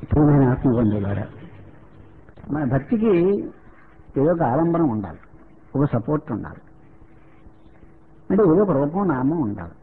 ప్రియమైన ఆత్మబంధువులారా మన భక్తికి ఏదో ఒక ఆలంబనం ఉండాలి ఒక సపోర్ట్ ఉండాలి అంటే ఏదో ఒక రూపం నామం ఉండాలి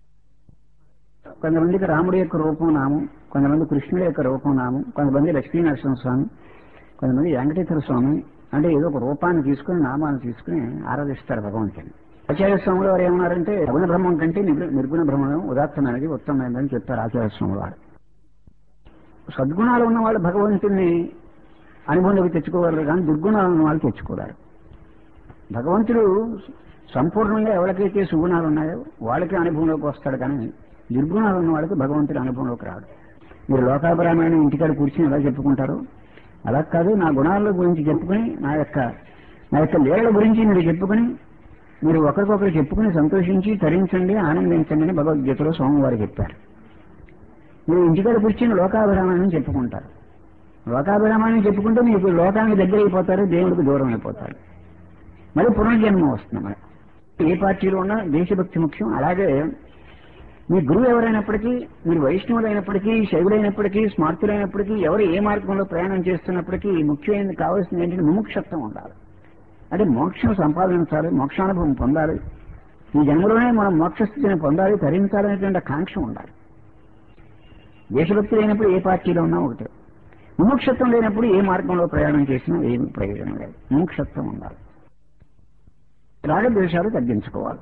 కొంతమందికి రాముడి యొక్క రూపం నామం కొంతమంది కృష్ణుడి యొక్క రూపం నామం కొంతమంది లక్ష్మీ నరసింహ స్వామి కొంతమంది వెంకటేశ్వర స్వామి అంటే ఏదో ఒక రూపాన్ని తీసుకుని నామాన్ని తీసుకుని ఆరాధిస్తారు భగవంతుని ఆచార్య స్వామి వారు ఏమన్నారంటే రమణ బ్రహ్మం కంటే నిర్గు- నిర్గుణ బ్రహ్మం ఉదాత్తమైనది ఉత్తమమైనదని చెప్పారు ఆచార్య స్వామి వారు సద్గుణాలు ఉన్న వాళ్ళు భగవంతుని అనుభవంలోకి తెచ్చుకోగలరు కానీ దుర్గుణాలు ఉన్న వాళ్ళు తెచ్చుకోలేరు భగవంతుడు సంపూర్ణంగా ఎవరికైతే సుగుణాలు ఉన్నాయో వాళ్ళకి అనుభవంలోకి వస్తాడు కానీ దుర్గుణాలు ఉన్న వాళ్ళకి భగవంతుడి అనుభవంలోకి రాడు మీరు లోకాపరమైన ఇంటికాడ కూర్చుని ఎలా చెప్పుకుంటారు అలా కాదు నా గుణాల గురించి చెప్పుకుని నా యొక్క నా యొక్క లీలల గురించి మీరు చెప్పుకుని మీరు ఒకరికొకరు చెప్పుకుని సంతోషించి తరించండి ఆనందించండి అని భగవద్గీతలో స్వామివారు చెప్పారు మీరు ఇంటికాడ కూర్చుని లోకాభిరామాన్ని చెప్పుకుంటారు లోకాభిరామాన్ని చెప్పుకుంటే మీకు లోకానికి దగ్గర అయిపోతారు దేవుడికి దూరం అయిపోతారు మరి పునర్జన్మ వస్తుంది మరి ఏ పార్టీలో ఉన్నా దేశభక్తి ముఖ్యం అలాగే మీ గురువు ఎవరైనప్పటికీ మీరు వైష్ణవులైనప్పటికీ శైవులైనప్పటికీ స్మార్తులైనప్పటికీ ఎవరు ఏ మార్గంలో ప్రయాణం చేస్తున్నప్పటికీ ముఖ్యమైనది కావాల్సింది ఏంటంటే ముముక్షత్వం ఉండాలి అంటే మోక్షం సంపాదించాలి మోక్షానుభవం పొందాలి ఈ జన్మలోనే మనం మోక్షస్థితిని పొందాలి తరించాలనేటువంటి కాంక్ష ఉండాలి దేశభక్తి లేనప్పుడు ఏ పార్టీలో ఉన్నా ఒకటే ముముక్షత్వం లేనప్పుడు ఏ మార్గంలో ప్రయాణం చేసినా ఏమి ప్రయోజనం లేదు ముముక్షత్వం ఉండాలి రాగద్వేషాలు తగ్గించుకోవాలి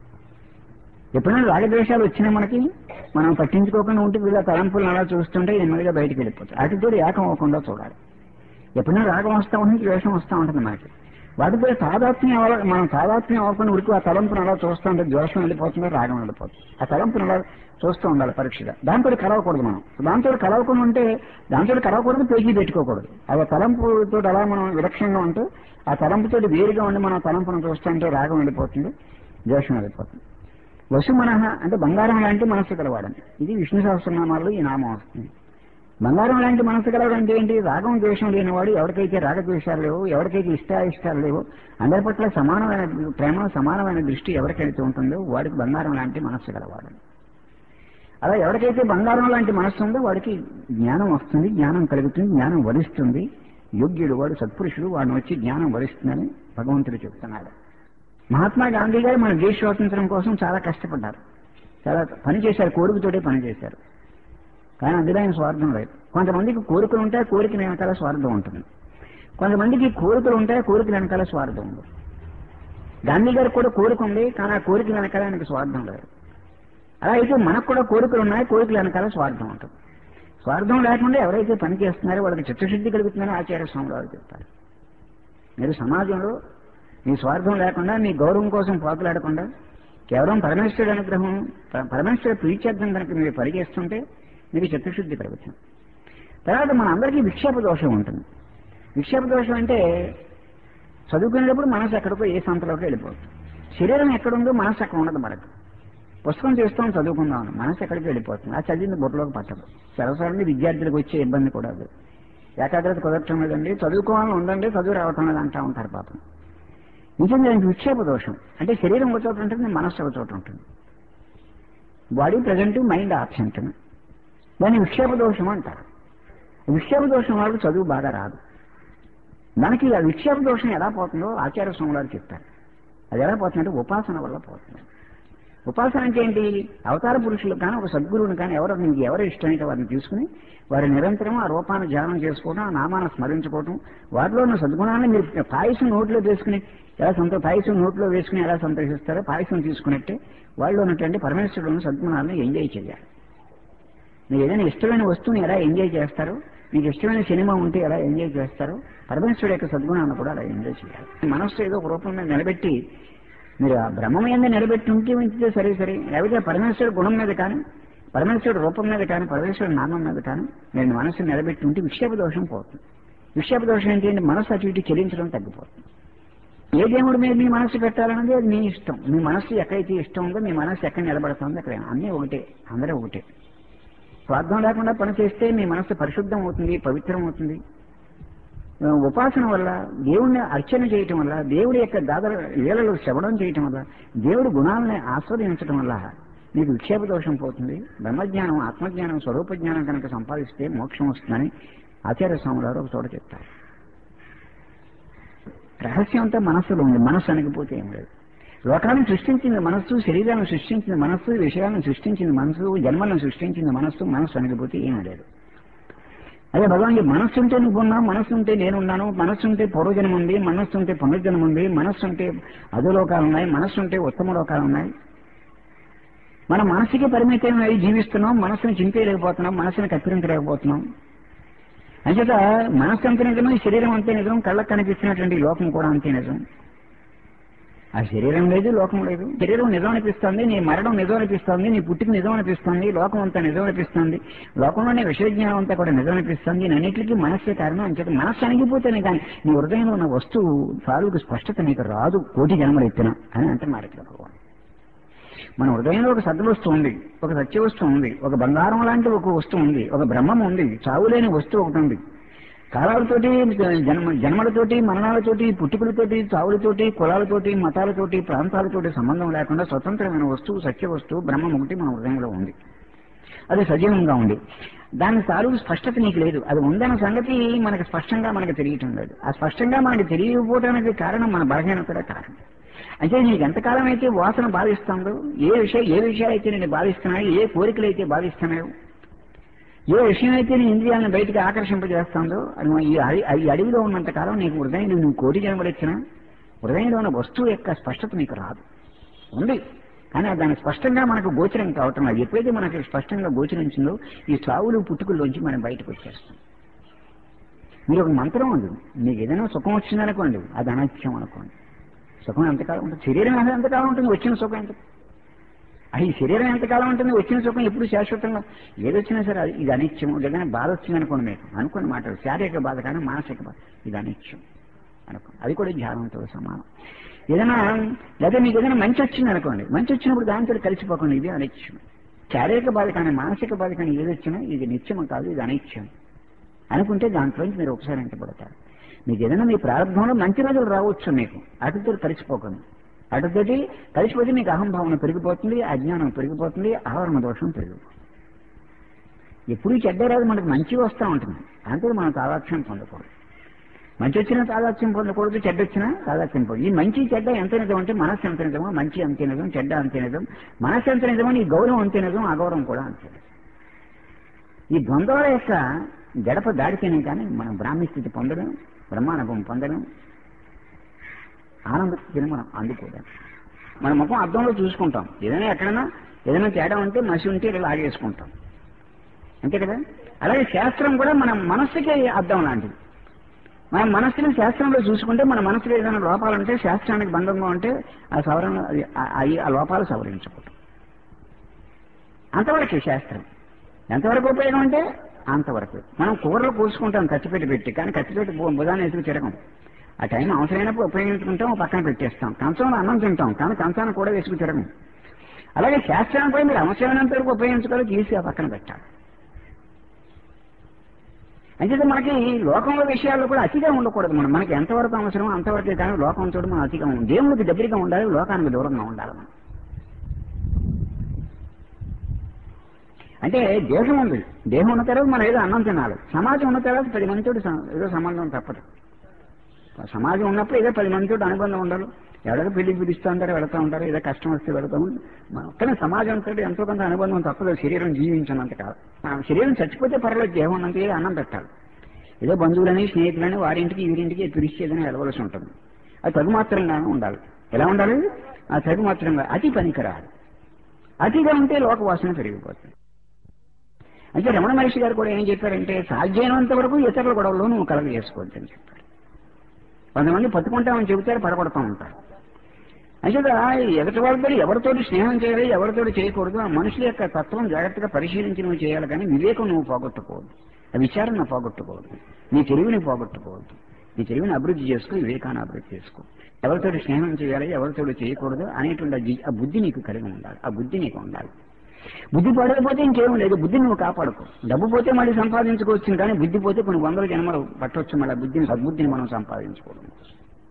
ఎప్పుడైనా రాగద్వేషాలు వచ్చినా మనకి మనం పట్టించుకోకుండా ఉంటే వీళ్ళ తలంపులను అలా చూస్తుంటే నెమ్మదిగా బయటికి వెళ్ళిపోతాయి వాటితో ఏకం అవ్వకుండా చూడాలి ఎప్పుడైనా రాగం వస్తూ ఉంటుంది ద్వేషం వస్తూ ఉంటుంది మనకి వాటితో తాదాత్మ్యం అవ్వాలి మనం తాదాత్మ్యం అవ్వకుండా ఉరికి ఆ తలంపును అలా చూస్తూ ఉంటే ద్వేషం వెళ్ళిపోతుంది రాగం వెళ్ళిపోతుంది ఆ తలంపును అలా చూస్తూ ఉండాలి పరీక్షగా దాంతో కలవకూడదు మనం దాంతో కలవకుండా ఉంటే దాంతో కలవకూడదు పేజీ పెట్టుకోకూడదు ఆ తలంపుతో అలా మనం విలక్షణంగా ఉంటే ఆ తలంపుతో వేరుగా ఉండి మనం ఆ తలంపును చూస్తుంటే రాగం వెళ్ళిపోతుంది ద్వేషం వెళ్ళిపోతుంది వసుమనహ అంటే బంగారం లాంటి మనస్సు కలవాడని ఇది విష్ణు సహస్రనామాల్లో ఈ నామం వస్తుంది బంగారం లాంటి మనసు కలవడం అంటే ఏంటి రాగం ద్వేషం లేనివాడు ఎవరికైతే రాగద్వేషాలు లేవో ఎవరికైతే ఇష్టాయిష్టాలు లేవో అందరి పట్ల సమానమైన ప్రేమ సమానమైన దృష్టి ఎవరికైతే ఉంటుందో వాడికి బంగారం లాంటి మనస్సు కలవాడు అలా ఎవరికైతే బంగారం లాంటి మనస్సు ఉందో వాడికి జ్ఞానం వస్తుంది జ్ఞానం కలుగుతుంది జ్ఞానం వరిస్తుంది యోగ్యుడు వాడు సత్పురుషుడు వాడిని వచ్చి జ్ఞానం వరిస్తుందని భగవంతుడు చెప్తున్నాడు మహాత్మా గాంధీ గారు మన దేశ స్వాతంత్రం కోసం చాలా కష్టపడ్డారు చాలా పని చేశారు కోరికతోటే పని చేశారు కానీ అందులో ఆయన స్వార్థం లేదు కొంతమందికి కోరికలు ఉంటాయి కోరిక వెనకాల స్వార్థం ఉంటుంది కొంతమందికి కోరికలు ఉంటాయి కోరిక వెనకాల స్వార్థం ఉంది గాంధీ గారికి కూడా కోరిక ఉంది కానీ ఆ కోరిక వెనకాల ఆయనకు స్వార్థం లేదు అలా అయితే మనకు కూడా కోరికలు ఉన్నాయి కోరికల వెనకాల స్వార్థం ఉంటుంది స్వార్థం లేకుండా ఎవరైతే పని చేస్తున్నారో వాళ్ళకి చిత్తశుద్ధి కలుగుతుందని ఆచార్య స్వామి వారు చెప్తారు మీరు సమాజంలో మీ స్వార్థం లేకుండా మీ గౌరవం కోసం పోకలాడకుండా కేవలం పరమేశ్వరుడి అనుగ్రహం ప- పరమేశ్వరుడు ప్రీత్యర్థం కనుక మీరు పరిగెస్తుంటే మీకు చిత్తశుద్ధి కలుగుతుంది తర్వాత మన అందరికీ విక్షేప దోషం ఉంటుంది విక్షేప దోషం అంటే చదువుకునేటప్పుడు మనసు ఎక్కడికో ఏ సంతలోకి వెళ్ళిపోతుంది శరీరం ఎక్కడుందో మనసు అక్కడ ఉండదు మనకు పుస్తకం చేస్తాం చదువుకుందాం అని. మనసు ఎక్కడికి వెళ్ళిపోతుంది ఆ చదివింది బుట్టలోకి పట్టదు సరసరండి విద్యార్థులకు వచ్చే ఇబ్బంది కూడా అది ఏకాగ్రత కుదరటం లేదండి చదువుకోవాలని ఉందండి చదువు రావటం లేదు అంటా ఉంటారు పాపం నిజంగా దానికి విక్షేప దోషం అంటే శరీరం ఒక చోట ఉంటుంది మనస్సు ఒక చోట ఉంటుంది బాడీ ప్రజెంట్ మైండ్ ఆబ్సెంట్ దాన్ని విక్షేప దోషం అంటారు విక్షేప దోషం వాళ్ళకి చదువు బాగా రాదు మనకి ఆ విక్షేప దోషం ఎలా పోతుందో ఆచార్య స్వామి గారు చెప్తారు అది ఎలా పోతుందంటే ఉపాసన వల్ల పోతుంది ఉపాసన అంటే ఏంటి అవతార పురుషులు కానీ ఒక సద్గురువుని కానీ ఎవరు నీకు ఎవరు ఇష్టమైతే వారిని తీసుకుని వారి నిరంతరం ఆ రూపాన్ని ధ్యానం చేసుకోవడం ఆ నామాన్ని స్మరించుకోవడం వాటిలో ఉన్న సద్గుణాన్ని మీరు పాయసం నోట్లో వేసుకుని ఎలా సంతో పాయసం నోట్లో వేసుకుని ఎలా సంతోషిస్తారో పాయసం తీసుకున్నట్టే వాళ్ళు ఉన్నటువంటి పరమేశ్వరుడు ఉన్న సద్గుణాలను ఎంజాయ్ చేయాలి మీరు ఏదైనా ఇష్టమైన వస్తువుని ఎలా ఎంజాయ్ చేస్తారో మీకు ఇష్టమైన సినిమా ఉంటే ఎలా ఎంజాయ్ చేస్తారో పరమేశ్వరుడు యొక్క సద్గుణాలను కూడా అలా ఎంజాయ్ చేయాలి మనస్సు ఏదో ఒక రూపం మీద నిలబెట్టి మీరు ఆ బ్రహ్మ మీద నిలబెట్టి ఉంటే ఉంచితే సరే సరే లేకపోతే పరమేశ్వరుడు గుణం మీద కానీ పరమేశ్వరుడు రూపం మీద కానీ పరమేశ్వరుడు నామం మీద కానీ నేను మనస్సు నిలబెట్టి ఉంటే విక్షేప దోషం పోతుంది విక్షేప దోషం ఏంటి అంటే మనస్సు అటు ఇటు చెలించడం తగ్గిపోతుంది ఏ దేవుడి మీద మీ మనస్సు పెట్టాలన్నది అది మీ ఇష్టం మీ మనస్సు ఎక్కడైతే ఇష్టం ఉందో మీ మనస్సు ఎక్కడ నిలబడుతుందో అక్కడ అన్నీ ఒకటే అందరూ ఒకటే స్వార్థం లేకుండా పని చేస్తే మీ మనస్సు పరిశుద్ధం అవుతుంది పవిత్రం అవుతుంది ఆ, ఉపాసన వల్ల దేవుణ్ణి అర్చన చేయటం వల్ల దేవుడి యొక్క దాదర లీలలు శ్రవణం చేయటం వల్ల దేవుడి గుణాలని ఆస్వాదించడం వల్ల నీకు విక్షేప దోషం పోతుంది బ్రహ్మజ్ఞానం ఆత్మజ్ఞానం స్వరూప జ్ఞానం కనుక సంపాదిస్తే మోక్షం వస్తుందని ఆచార్య స్వామి గారు ఒక చోట చెప్తారు రహస్యం అంతా మనస్సులో ఉంది మనస్సు అనకపోతే ఏం లేదు లోకాలను సృష్టించింది మనస్సు శరీరాలను సృష్టించింది మనస్సు విషయాలను సృష్టించింది మనస్సు జన్మలను సృష్టించింది మనస్సు మనస్సు అనకపోతే ఏమీ లేదు అదే భగవాన్ ఈ మనస్సు ఉంటే నువ్వు ఉన్నావు మనస్సు ఉంటే నేనున్నాను మనస్సు ఉంటే పూర్వజన్మ ఉంది మనస్సు ఉంటే పునర్జన్మ ఉంది మనస్సు ఉంటే అధోలోకాలు ఉన్నాయి మనస్సు ఉంటే ఉత్తమ లోకాలు ఉన్నాయి మన మనసుకి పరిమితం అయి జీవిస్తున్నాం మనసుని చింపేయలేకపోతున్నాం మనసుని కత్తిరించలేకపోతున్నాం అంచేత మనస్సు అంతే నిజం ఈ శరీరం అంతే నిజం కళ్ళకు కనిపిస్తున్నటువంటి ఈ లోకం కూడా అంతే నిజం ఆ శరీరం లేదు లోకం లేదు శరీరం నిజం అనిపిస్తుంది నీ మరణం నిజం అనిపిస్తుంది నీ పుట్టుక నిజం అనిపిస్తుంది లోకం అంతా నిజం అనిపిస్తుంది లోకంలోనే విషయజ్ఞానం అంతా కూడా నిజం అనిపిస్తుంది అన్నింటికి మనస్సే కారణం అంచేత మనస్సు అణిగిపోతేనే కానీ నీ హృదయంలో ఉన్న వస్తువు సాలుకు స్పష్టత నీకు రాదు కోటి జన్మలు ఎత్తిన అని అంటున్నారు ఇక్కడ భగవాన్ మన హృదయంలో ఒక సద్వస్తువు ఉంది ఒక సత్య వస్తువు ఉంది ఒక బంగారం లాంటి ఒక వస్తువు ఉంది ఒక బ్రహ్మం ఉంది చావులేని వస్తువు ఒకటి ఉంది కాలాలతోటి జన్మ జన్మలతోటి మరణాలతోటి పుట్టుకలతోటి చావులతోటి కులాలతోటి మతాలతోటి ప్రాంతాలతోటి సంబంధం లేకుండా స్వతంత్రమైన వస్తువు సత్య వస్తువు బ్రహ్మం ఒకటి మన హృదయంలో ఉంది అది సజీవంగా ఉంది దాని తాలూకు స్పష్టత నీకు లేదు అది ఉందన్న సంగతి మనకు స్పష్టంగా మనకు తెలియటం లేదు ఆ స్పష్టంగా మనకి తెలియకపోవడానికి కారణం మన బలహీనత కారణం అంటే నీకు ఎంతకాలం అయితే వాసన బాధిస్తుందో ఏ విషయం ఏ విషయాలు అయితే నేను బాధిస్తున్నాయో ఏ కోరికలు అయితే బాధిస్తున్నాయో ఏ విషయం అయితే నీ ఇంద్రియాలను బయటికి ఆకర్షింపజేస్తుందో అది ఈ అడి- ఈ అడవిలో ఉన్నంత కాలం నీకు హృదయంలో నువ్వు కోటి జన్మలు ఇచ్చినా హృదయంలో ఉన్న వస్తువు యొక్క స్పష్టత నీకు రాదు ఉంది కానీ దాని స్పష్టంగా మనకు గోచరం కావటం లేదు ఎప్పుడైతే మనకి స్పష్టంగా గోచరించిందో ఈ చావులు పుట్టుకల్లోంచి మనం బయటకు వచ్చేస్తాం మీరు ఒక మంత్రం ఉంది మీకు ఏదైనా సుఖం వచ్చిందనుకోండి అది అనాఖ్యం అనుకోండి సుఖం ఎంతకాలం ఉంటుంది శరీరం ఎంత- ఎంతకాలం ఉంటుంది వచ్చిన సుఖం ఎంత అది ఈ శరీరం ఎంతకాలం ఉంటుంది వచ్చిన సుఖం ఎప్పుడు శాశ్వతంగా ఏదొచ్చినా సరే అది ఇది అనిత్యం ఏదైనా బాధ వచ్చింది అనుకోండి మీకు అనుకోండి మాట శారీరక బాధ కానీ మానసిక బాధ ఇది అనిత్యం అనుకోండి అది కూడా ధ్యానంతో సమానం ఏదైనా లేదా మీకు ఏదైనా మంచి వచ్చింది అనుకోండి మంచి వచ్చినప్పుడు దానితో కలిసిపోకండి ఇది అనిత్యం శారీరక బాధ కానీ మానసిక బాధ కానీ ఏది వచ్చినా ఇది నిత్యం కాదు ఇది అనిత్యం అనుకుంటే దాంట్లోంచి మీరు ఒకసారి వెంటబడతారు మీకు ఏదైనా మీ ప్రారంభంలో మంచి రోజులు రావచ్చు మీకు అటుతో కలిసిపోకండి అటుతోటి కలిసిపోతే మీకు అహంభావన పెరిగిపోతుంది అజ్ఞానం పెరిగిపోతుంది ఆవరణ దోషం పెరిగిపోతుంది ఎప్పుడు చెడ్డ రాదు మనకు మంచి వస్తూ ఉంటుంది అంతే మనం తాదాత్యం పొందకూడదు మంచి వచ్చినా తాదాత్యం పొందకూడదు చెడ్డ వచ్చినా తాదాత్యం పొంది ఈ మంచి చెడ్డ ఎంత నిజం అంటే మనస్సు ఎంత నిజమో మంచి అంతే నిజం చెడ్డ అంతే నిజం మనస్సు ఎంత నిజమో నీ గౌరవం అంతే నిజం అగౌరవం కూడా అంతే నిజం. ఈ ద్వంద్వాల యొక్క గడప దాడితేనే కానీ మనం బ్రాహ్మీ స్థితి పొందడం బ్రహ్మానుభవం పొందడం ఆనంద స్థితిని మనం అందుకోలేం మన ముఖం అద్దంలో చూసుకుంటాం ఏదైనా ఎక్కడైనా ఏదైనా తేడా ఉంటే మసి ఉంటే ఇలా లాగేసుకుంటాం అంతే కదా అలాగే శాస్త్రం కూడా మన మనస్సుకి అద్దం లాంటిది మన మనస్సుని శాస్త్రంలో చూసుకుంటే మన మనసులో ఏదైనా లోపాలు ఉంటే శాస్త్రానికి బంధంగా ఉంటే ఆ సవరణ అది- ఆ- ఆ- ఆ లోపాలు సవరించకూడదు అంతవరకే శాస్త్రం ఎంతవరకు ఉపయోగం అంటే అంతవరకు మనం కూరలు కోసుకుంటాం కత్తిపెట్టి పెట్టి కానీ కత్తిపెట్టి బు- బుధాన్ని ఎసుకు తిరగం ఆ టైం అవసరమైనప్పుడు ఉపయోగించుకుంటాం ఓ పక్కన పెట్టేస్తాం కంచంలో అన్నం తింటాం కానీ కంచాన్ని కూడా వేసుకు తిరగం అలాగే శాస్త్రాన్ని కూడా మీరు అవసరమైనంత వరకు ఉపయోగించుకోవాలి తీసి ఆ పక్కన పెట్టాలి అంచేత మనకి లోకంలో విషయాల్లో కూడా అతిగా ఉండకూడదు మనం మనకి ఎంతవరకు అవసరమో అంతవరకే కానీ లోకం చూడ మనం అతిగా ఉండాలి దేవునికి దగ్గరగా ఉండాలి లోకానికి దూరంగా ఉండాలి మనం అంటే దేహం ఉంది దేహం ఉన్న తర్వాత మనం ఏదో అన్నం తినాలి సమాజం ఉన్న తర్వాత పది మందితో ఏదో సంబంధం తప్పదు సమాజం ఉన్నప్పుడు ఏదో పది మందితో అనుబంధం ఉండాలి ఎవరికి పెళ్లికి పిలుస్తూ ఉంటారు వెళుతూ ఉంటారు ఏదో కష్టం వస్తే వెళతాము మన- కానీ సమాజంతో ఎంతో కొంత అనుబంధం తప్పదు శరీరం జీవించినంత కాదు ఆ శరీరం చచ్చిపోతే పర్లేదు దేహం ఉన్నంత ఏదో అన్నం పెట్టాలి ఏదో బంధువులని స్నేహితులని వారింటికి వీరింటికి పిలిచేదని వెళ్ళవలసి ఉంటుంది అది తగుమాత్రంగానే ఉండాలి ఎలా ఉండాలి ఆ తగుమాత్రంగా అతి పనికిరాదు అతిగా ఉంటే లోకవాసన పెరిగిపోతుంది అంటే రమణ మహర్షి గారు కూడా ఏం చెప్పారంటే సాధ్యమైనంత వరకు ఇతరుల గొడవలో నువ్వు కలగ చేసుకోవద్దు అని చెప్పారు కొంతమంది పట్టుకుంటామని చెబుతారు పడగొడతా ఉంటారు అంచేత ఎదుటి వాళ్ళతో ఎవరితోటి స్నేహం చేయాలి ఎవరితోటి చేయకూడదు ఆ మనుషుల యొక్క తత్వం జాగ్రత్తగా పరిశీలించి నువ్వు చేయాలి కానీ వివేకం నువ్వు పోగొట్టుకోవద్దు ఆ విచారణ పోగొట్టుకోవద్దు నీ తెలివిని పోగొట్టుకోవద్దు నీ తెలివిని అభివృద్ధి చేసుకో వివేకాన్ని అభివృద్ధి చేసుకో ఎవరితోటి స్నేహం చేయాలి ఎవరితోటి చేయకూడదు అనేటువంటి ఆ జి- ఆ బుద్ధి నీకు కలిగి ఉండాలి ఆ బుద్ధి నీకు ఉండాలి బుద్ధి పడకపోతే ఇంకేం లేదు బుద్ధిని నువ్వు కాపాడుకో డబ్బు పోతే మళ్ళీ సంపాదించుకోవచ్చు కానీ బుద్ధి పోతే కొన్ని వందల జన్మలు పట్టొచ్చు మళ్ళీ బుద్ధిని సద్బుద్ధిని మనం సంపాదించుకోవడం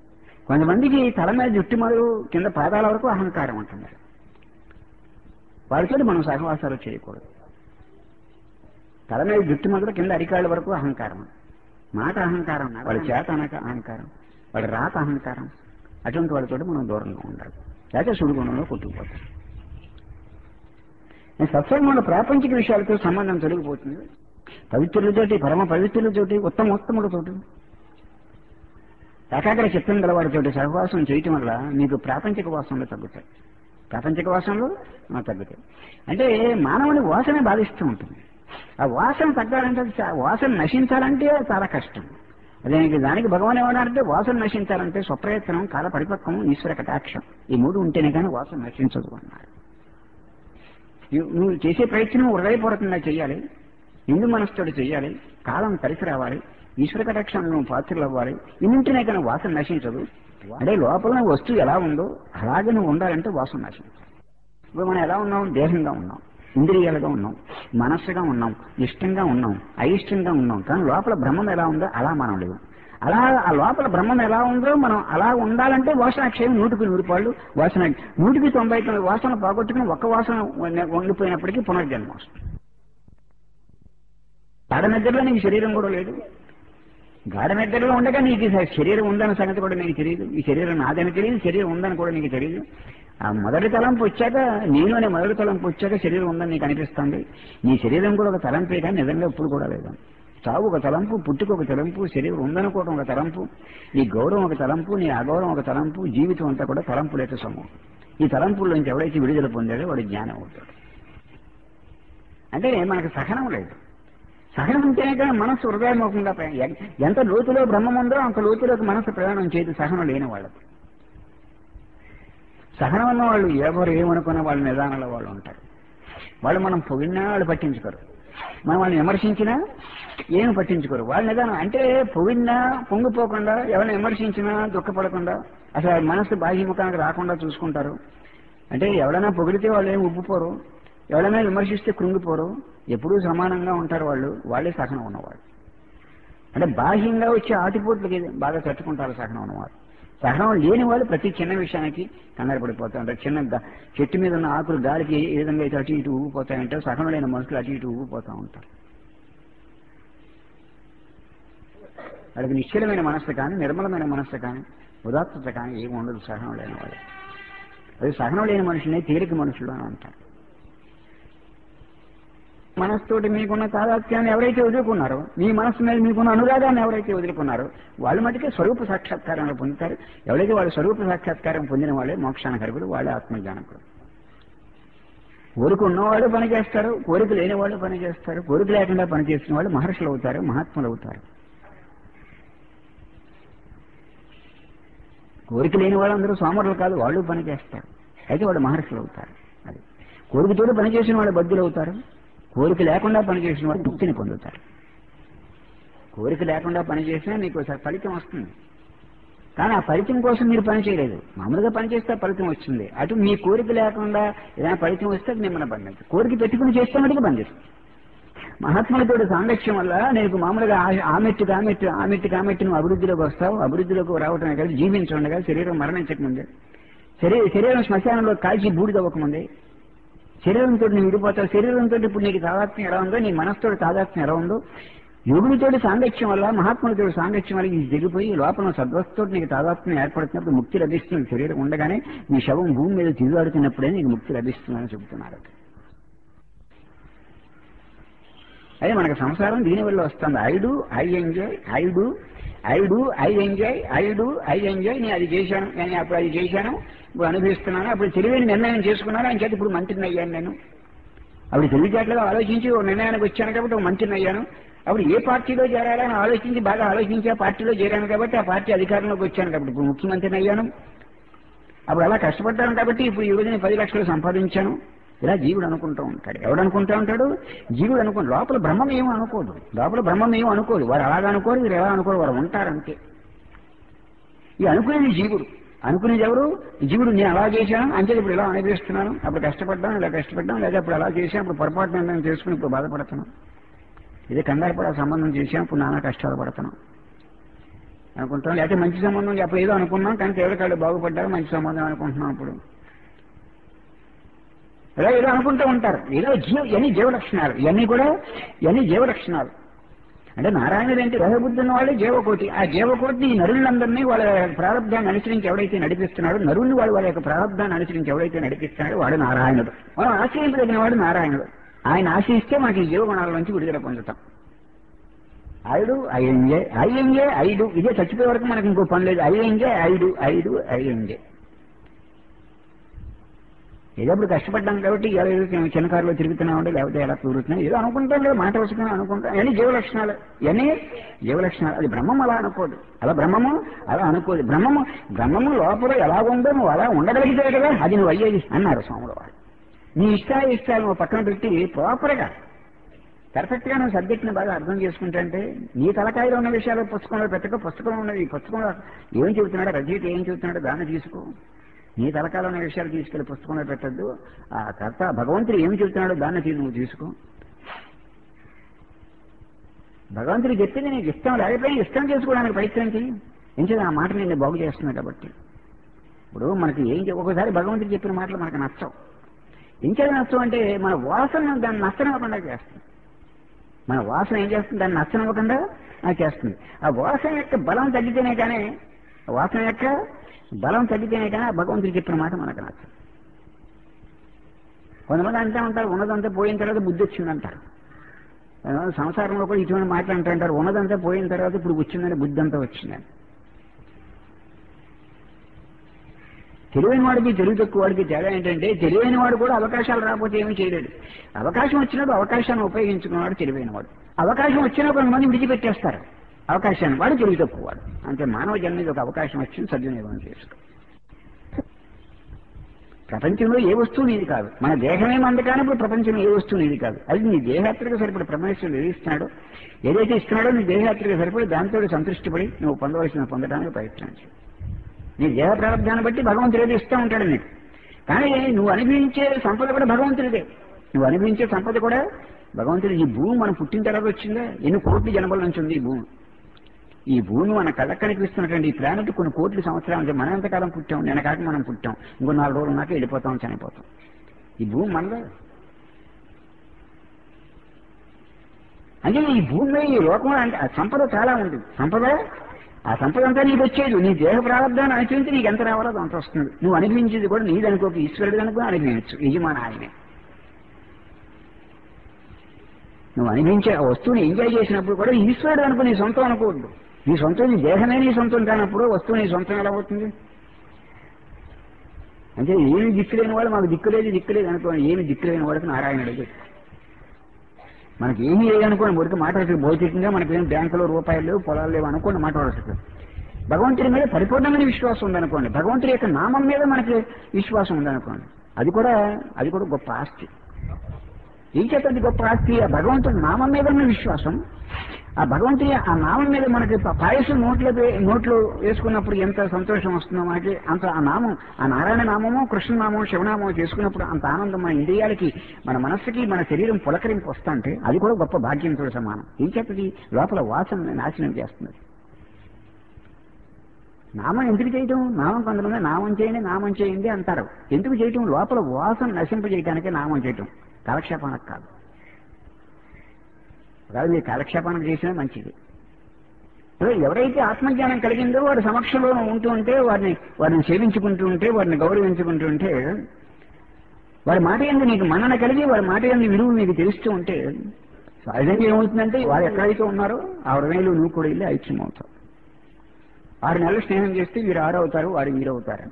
కొంతమందికి తల మీద జుట్టు మొదలు కింద పాదాల వరకు అహంకారం అంటున్నారు వాళ్ళతో మనం సహవాసాలు చేయకూడదు తల మీద జుట్టు మొదలు కింద అరికాళ్ళ వరకు అహంకారం మాట అహంకారం వాళ్ళ చేత అనక అహంకారం వాళ్ళ రాత అహంకారం అటువంటి వాళ్ళతో మనం దూరంగా ఉండాలి లేకపోతే సుడిగుణంలో కొట్టుకుపోతాం సత్సంగంలో ప్రాపంచిక విషయాలతో సంబంధం తొలగిపోతుంది పవిత్రులతోటి పరమ పవిత్రులతోటి ఉత్తమ ఉత్తములతోటి ఏకాగ్ర చిత్తం గలవాడితోటి సహవాసం చేయటం వల్ల మీకు ప్రాపంచిక వాసనలు తగ్గుతాయి ప్రాపంచిక వాసనలు ఆ, తగ్గుతాయి అంటే మానవుని వాసన బాధిస్తూ ఉంటుంది ఆ వాసన తగ్గాలంటే అది చా- వాసన నశించాలంటే చాలా కష్టం దానికి దానికి భగవాన్ ఏమన్నారంటే వాసన నశించాలంటే స్వప్రయత్నం కాల పరిపక్వం ఈశ్వర కటాక్షం ఈ మూడు ఉంటేనే కానీ వాసన నశించదు అన్నారు నువ్వు- నువ్వు చేసే ప్రయత్నం హృదయపూర్వకంగా చేయాలి నిండు మనసుతోటి చేయాలి కాలం కలిసి రావాలి ఈశ్వర కటాక్షం నువ్వు పాత్రలు అవ్వాలి ఇన్నింటినే కానీ వాసన నశించదు అంటే లోపల వస్తువు ఎలా ఉందో అలాగే నువ్వు ఉండాలంటే వాసన నశించాలి ఇప్పుడు మనం ఎలా ఉన్నాం దేహంగా ఉన్నాం ఇంద్రియాలుగా ఉన్నాం మనస్సుగా ఉన్నాం ఇష్టంగా ఉన్నాం అయిష్టంగా ఉన్నాం కానీ లోపల బ్రహ్మం ఎలా ఉందో అలా మనం లేవు అలా ఆ లోపల బ్రహ్మం ఎలా ఉందో మనం అలా ఉండాలంటే వాసన క్షయం నూటికి నూరు పాళ్ళు వాసన నూటికి తొంభై తొమ్మిది వాసన పోగొట్టుకుని ఒక్క వాసన వండి- వండిపోయినప్పటికీ పునర్జన్మ వస్తుంది గాఢ నిద్రలో నీకు శరీరం కూడా లేదు గాఢ నిద్రలో ఉండగా నీకు ఈ శరీరం ఉందన్న సంగతి కూడా నీకు తెలియదు ఈ శరీరం నాదని తెలియదు శరీరం ఉందని కూడా నీకు తెలియదు ఆ మొదటి తలంపు వచ్చాక నేను అనే మొదటి తలంపు వచ్చాక శరీరం ఉందని నీకు అనిపిస్తుంది నీ శరీరం కూడా ఒక తలంపే కానీ నిజంగా ఇప్పుడు కూడా లేదు చావు ఒక తలంపు పుట్టుక ఒక తలంపు శరీరం ఉందనుకోవడం ఒక తలంపు నీ గౌరవం ఒక తలంపు నీ అగౌరవం ఒక తలంపు జీవితం అంతా కూడా తలంపులేక సమూహం ఈ తలంపుల్లోంచి ఎవడైతే విడుదల పొందాడో వాడు జ్ఞానం అవుతాడు అంటే మనకు సహనం లేదు సహనం ఉంటేనే కానీ మనస్సు హృదయముఖంగా ప్రయాణం ఎ- ఎంత లోతులో బ్రహ్మం ఉందో అంత లోతులోకి మనస్సు ప్రయాణం చేయదు సహనం లేని వాళ్ళకు సహనం ఉన్న వాళ్ళు ఎవరు ఏమనుకున్న వాళ్ళ నిదానంలో వాళ్ళు ఉంటారు వాళ్ళు మనం పొగిడినా వాళ్ళు పట్టించుకోరు మనం వాళ్ళని విమర్శించినా ఏమి పట్టించుకోరు వాళ్ళ నిదానం అంటే పొగిడినా పొంగిపోకుండా ఎవరిని విమర్శించినా దుఃఖపడకుండా అసలు మనసు బాహ్యముఖానికి రాకుండా చూసుకుంటారు అంటే ఎవరైనా పొగిడితే వాళ్ళు ఏమి ఉబ్బుపోరు ఎవరైనా విమర్శిస్తే కృంగిపోరు ఎప్పుడూ సమానంగా ఉంటారు వాళ్ళు వాళ్ళే సహనం ఉన్నవాళ్ళు అంటే బాహ్యంగా వచ్చే ఆటిపోట్లకి బాగా తట్టుకుంటారు సహనం ఉన్నవారు సహనం లేని వాళ్ళు ప్రతి చిన్న విషయానికి కంగారు పడిపోతూ ఉంటారు చిన్న గా- చెట్టు మీద ఉన్న ఆకులు గాలికి ఏ విధంగా అయితే అటు ఇటు ఊగిపోతాయంటే సహనం లేని మనుషులు అటు ఇటు ఊగిపోతూ ఉంటారు వాళ్ళకి నిశ్చలమైన మనస్సు కానీ నిర్మలమైన మనస్సు కానీ ఉదాత్తత కానీ ఏమి ఉండదు సహనం లేని వాళ్ళు అది సహనం లేని మనుషులనే తేలిక మనుషులు అని అంటారు మనస్సుతోటి మీకున్న తాదాత్మ్యాన్ని ఎవరైతే వదులుకున్నారో మీ మనస్సు మీద మీకున్న అనురాగాన్ని ఎవరైతే వదులుకున్నారో వాళ్ళు మటుకే స్వరూప సాక్షాత్కారాన్ని పొందుతారు ఎవరైతే వాళ్ళు స్వరూప సాక్షాత్కారం పొందిన వాళ్ళే మోక్షానకరుడు వాళ్ళే ఆత్మజ్ఞానకుడు కోరిక ఉన్నవాళ్ళు పని చేస్తారు కోరిక లేని వాళ్ళు పని చేస్తారు కోరిక లేకుండా పని చేసిన వాళ్ళు మహర్షులు అవుతారు మహాత్ములు అవుతారు కోరిక లేని వాళ్ళందరూ సోమరులు కాదు వాళ్ళు పని చేస్తారు అయితే వాళ్ళు మహర్షులు అవుతారు అది కోరికతోటి పని చేసిన వాళ్ళు బద్దులు అవుతారు కోరిక లేకుండా పని చేసిన వాళ్ళు ముక్తిని పొందుతారు కోరిక లేకుండా పని చేసినా మీకు ఒకసారి ఫలితం వస్తుంది కానీ ఆ ఫలితం కోసం మీరు పని చేయలేదు మామూలుగా పని చేస్తే ఆ ఫలితం వస్తుంది అటు మీ కోరిక లేకుండా ఏదైనా ఫలితం వస్తే అది మిమ్మల్ని బంధించదు కోరిక పెట్టుకుని చేస్తే మటుకు బంధిస్తుంది మహాత్ములతో సాంగత్యం వల్ల నీకు మామూలుగా ఆ- ఆ మెట్టు ఆ మెట్టు ఆ మెట్టు ఆ మెట్టు నువ్వు అభివృద్ధిలోకి వస్తావు అభివృద్ధిలోకి రావటమే కాదు జీవించండగా శరీరం మరణించకముందే శరీర శరీరం శ్మశానంలో కాల్చి బూడిదవ్వకముందే శరీరంతో నువ్వు విడిపోతావు శరీరంతో ఇప్పుడు నీకు తాదాత్మ్యం ఎలా ఉందో నీ మనసుతో తాదాత్మ్యం ఎలా ఉందో యోగునితోటి సాంగత్యం వల్ల మహాత్ములతో సాంగత్యం వల్ల ఇది దిగిపోయి లోపల సద్వస్తుతో నీకు తాదాత్మ్యం ఏర్పడుతున్నప్పుడు ముక్తి లభిస్తుంది శరీరం ఉండగానే నీ శవం భూమి మీద తిరుగాడుతున్నప్పుడే నీకు ముక్తి లభిస్తుందని చెబుతున్నారు అదే మనకు సంసారం దీనివల్ల వస్తుంది I do I enjoy I do I do I enjoy I do I enjoy నేను అది చేశాను నేను అప్పుడు అది చేశాను ఇప్పుడు అనుభవిస్తున్నాను అప్పుడు తెలివైన నిర్ణయం చేసుకున్నాను అని చేతి ఇప్పుడు మంత్రిని అయ్యాను నేను అప్పుడు తెలివితేటలుగా ఆలోచించి ఓ నిర్ణయానికి వచ్చాను కాబట్టి ఒక మంత్రిని అయ్యాను అప్పుడు ఏ పార్టీలో చేరాలని ఆలోచించి బాగా ఆలోచించి ఆ పార్టీలో చేరాను కాబట్టి ఆ పార్టీ అధికారంలోకి వచ్చాను కాబట్టి ఇప్పుడు ముఖ్యమంత్రిని అయ్యాను అప్పుడు అలా కష్టపడ్డాను కాబట్టి ఇప్పుడు ఈ రోజు నేను పది లక్షలు సంపాదించాను ఇలా జీవుడు అనుకుంటూ ఉంటాడు ఎవడు అనుకుంటూ ఉంటాడు జీవుడు అనుకో లోపల బ్రహ్మం ఏమో అనుకోదు లోపల బ్రహ్మం ఏమో అనుకోదు వారు అలాగా అనుకోరు వీరు ఎలా అనుకోరు వారు ఉంటారంతే ఈ అనుకునేది జీవుడు అనుకునేది ఎవరు జీవుడు నేను అలా చేశాను అంతే ఇప్పుడు ఇలా అనుభవిస్తున్నాను అప్పుడు కష్టపడ్డాను ఇలా కష్టపడ్డాను లేదా ఇప్పుడు అలా చేశాను ఇప్పుడు పొరపాటు నిర్ణయం చేసుకుని ఇప్పుడు బాధపడుతున్నాను ఇది కంగారు పడే సంబంధం చేశాం ఇప్పుడు నానా కష్టాలు పడుతున్నాం అనుకుంటాం లేకపోతే మంచి సంబంధం అప్పుడు ఏదో అనుకున్నాం కానీ ఎవరికాళ్ళు బాగుపడ్డారు మంచి సంబంధం అనుకుంటున్నాం అప్పుడు ఇలా ఏదో అనుకుంటూ ఉంటారు ఏదో జీవ ఇవన్నీ జీవ లక్షణాలు ఇవన్నీ కూడా ఇవన్నీ జీవ లక్షణాలు అంటే నారాయణుడు ఏంటి రహబుద్ధి ఉన్న వాళ్ళే జీవకోటి ఆ జీవకోటిని ఈ నరులందరినీ వాళ్ళ ప్రారంభాన్ని అనుసరించి ఎవడైతే నడిపిస్తున్నాడో నరుని వాడు వాళ్ళ యొక్క ప్రారంభాన్ని అనుసరించి ఎవడైతే నడిపిస్తున్నాడో వాడు నారాయణుడు మనం ఆశ్రయించదగిన వాడు నారాయణుడు ఆయన ఆశ్రయిస్తే మనకి ఈ జీవగుణాల నుంచి విడుదల పొందుతాం ఐడు ఐఎంజే ఐఎంజే ఐదు ఇదే చచ్చిపోయే వరకు మనకి ఇంకో పని లేదు ఐఎంజే ఐదు ఐదు ఐఎంజే ఏదో ఇప్పుడు కష్టపడ్డాం కాబట్టి ఇలా ఏదో చిన్న కారులో తిరుగుతున్నామండి లేకపోతే ఎలా తిరుగుతున్నాం ఏదో అనుకుంటాం లేదు మాట వస్తున్నాం అనుకుంటాం ఇవన్నీ జీవ లక్షణాలు ఇవన్నీ జీవ లక్షణాలు అది బ్రహ్మం అలా అనుకోదు అలా బ్రహ్మము అలా అనుకోదు బ్రహ్మము బ్రహ్మము లోపల ఎలా ఉందో నువ్వు అలా ఉండగలిగితే కదా అది నువ్వు అయ్యేది అన్నారు స్వాముల వారు నీ ఇష్టాలు ఇష్టాలు నువ్వు పక్కన పెట్టి ప్రాపర్గా పర్ఫెక్ట్ గా నువ్వు సబ్జెక్ట్ ని బాగా అర్థం చేసుకుంటే నీ తలకాయలో ఉన్న విషయాలు పుస్తకంలో పెట్టక పుస్తకంలో ఉన్నది ఈ పుస్తకంలో ఏం చెబుతున్నాడో రచయిత ఏం చెబుతున్నాడో దాన్ని తీసుకో నీ తలకాయలో ఉన్న విషయాలు తీసుకెళ్లి పుస్తకంలో పెట్టద్దు ఆ కర్త భగవంతుడు ఏమి చెబుతున్నాడో దాన్ని తీ- నువ్వు తీసుకో భగవంతుడు చెప్పింది నీకు ఇష్టం లేకపోయినా ఇష్టం చేసుకోవడానికి ప్రయత్నం చేయి ఎంచేది ఆ మాట నేను బాగు చేస్తున్నా కాబట్టి ఇప్పుడు మనకి ఏం చె- ఒకసారి భగవంతుడు చెప్పిన మాటలు మనకు నచ్చవు ఇంకేది నచ్చం అంటే మన వాసన దాన్ని నచ్చనివ్వకుండా చేస్తుంది మన వాసన ఏం చేస్తుంది దాన్ని నచ్చనివ్వకుండా అది చేస్తుంది ఆ వాసన యొక్క బలం తగ్గితేనే కానీ ఆ వాసన యొక్క బలం తగ్గితేనే కానీ ఆ భగవంతుడు చెప్పిన మాట మనకు నచ్చదు కొంతమంది అంటూ ఉంటారు ఉన్నదంతా పోయిన తర్వాత బుద్ధి వచ్చిందంటారు ఆ, సంసారంలో కూడా ఇటువంటి మాటలు అంటూ ఉంటారు ఉన్నదంతా పోయిన తర్వాత ఇప్పుడు వచ్చిందని బుద్ధి అంతా వచ్చిందని తెలివైన వాడికి తెలివి తక్కువ వాడికి తేడా ఏంటంటే తెలివైన వాడు కూడా అవకాశాలు రాకపోతే ఏమీ చేయలేడు అవకాశం వచ్చినప్పుడు అవకాశాన్ని ఉపయోగించుకున్నవాడు తెలివైన వాడు అవకాశం వచ్చినా కొంతమంది విడిచిపెట్టేస్తారు అవకాశాన్ని వాడు తెలివి తక్కువ వాడు అంటే మానవ జన్మ ఇది ఒక అవకాశం వచ్చింది సద్వినియోగం చేసుకో ప్రపంచంలో ఏ వస్తువు నీది కాదు మన దేహమే మంది కానప్పుడు ప్రపంచంలో ఏ వస్తువు నీది కాదు అది నీ దేహాత్రిక సరిపడి ప్రమేశ్వరుడు ఏది ఇస్తున్నాడో ఏదైతే ఇస్తున్నాడో నీ దేహాత్రిక సరిపడి దాంతో సంతృష్టిపడి నువ్వు పొందవలసిన పొందడానికి ప్రయత్నం చేయి నీ దేహ ప్రారంభాన్ని బట్టి భగవంతుడు ఏదో ఇస్తూ ఉంటాడు నీకు కానీ నువ్వు అనుభవించే సంపద కూడా భగవంతుడిదే నువ్వు అనుభవించే సంపద కూడా భగవంతుడు ఈ భూమి మనం పుట్టిన తర్వాత వచ్చిందా ఎన్ని కోట్ల జనబల నుంచి ఉంది ఈ భూమి ఈ భూమి మన కళ్ళ కనిపిస్తున్నటువంటి ఈ ప్లానెట్ కొన్ని కోట్ల సంవత్సరాల నుంచి మనం ఎంతకాలం పుట్టాం నిన్న కాక మనం పుట్టాం ఇంకో నాలుగు రోజులు ఉన్నాక వెళ్ళిపోతాం చనిపోతాం ఈ భూమి మనదే అంటే ఈ భూమిలో ఈ లోకంలో అంటే ఆ సంపద చాలా ఉంది సంపద ఆ సంపద అంతా నీకు వచ్చేది నీ దేహ ప్రారంభాన్ని అనుసరించి నీకు ఎంత రావాలో అది అంత వస్తుంది నువ్వు అనుభవించేది కూడా నీది అనుకోక ఈశ్వరుడు అనుకో అనుభవించు యజమాని ఆయనే నువ్వు అనుభవించే ఆ వస్తువుని ఎంజాయ్ చేసినప్పుడు కూడా ఈశ్వరుడు అనుకో నీ సొంతం అనుకోవద్దు నీ సొంతం నీ దేహమే నీ సొంతం కానప్పుడు వస్తువు నీ సొంతం ఎలా అవుతుంది అంటే ఏమి దిక్కులేని వాడు మాకు దిక్కులేదు దిక్కులేదు అనుకోండి ఏమి దిక్కులేని వాడికి నారాయణుడు చెప్పు మనకి ఏమీ లేదనుకోండి ఊరికి మాట్లాడుతుంది భౌతికంగా మనకేం బ్యాంకులో రూపాయలు లేవు పొలాలు లేవు అనుకోండి మాట్లాడుతుంది భగవంతుడి మీద పరిపూర్ణమైన విశ్వాసం ఉందనుకోండి భగవంతుడి యొక్క నామం మీద మనకి విశ్వాసం ఉందనుకోండి అది కూడా అది కూడా గొప్ప ఆస్తి ఏం చేత గొప్ప ఆస్తి ఆ భగవంతుడి నామం మీద ఉన్న విశ్వాసం ఆ భగవంతుడి ఆ నామం మీద మనకి ప- పాయసం నోట్లో వే- నోట్లో వేసుకున్నప్పుడు ఎంత సంతోషం వస్తుందో మనకి అంత ఆ నామం ఆ నారాయణ నామము కృష్ణనామం శివనామం చేసుకున్నప్పుడు అంత ఆనందం మన ఇంద్రియాలకి మన మనస్సుకి మన శరీరం పులకరింపు వస్తుంటే అది కూడా గొప్ప భాగ్యంతో సమానం ఏం చేతది లోపల వాసన నాశనం చేస్తుంది నామం ఎందుకు చేయటం నామం కొంతమంది నామం చేయండి నామం చేయండి అంటారు ఎందుకు చేయటం లోపల వాసన నశింపజేయటానికే నామం చేయటం కాలక్షేపానికి కాదు ఒకవేళ మీరు కాలక్షేపానికి చేసినా మంచిది అదే ఎవరైతే ఆత్మజ్ఞానం కలిగిందో వారి సమక్షంలో ఉంటూ ఉంటే వారిని వారిని సేవించుకుంటూ ఉంటే వారిని గౌరవించుకుంటూ ఉంటే వారి మాట ఎందు నీకు మన్నన కలిగి వారి మాట ఎందు విలువ మీకు తెలుస్తూ ఉంటే సహజంగా ఏమవుతుందంటే వారు ఎక్కడైతే ఉన్నారో ఆరు వేలు నువ్వు కూడా వెళ్ళి ఐక్యం అవుతావు ఆరు నెలలు స్నేహం చేస్తే వీరు ఆరు అవుతారు వారు వీరు అవుతారు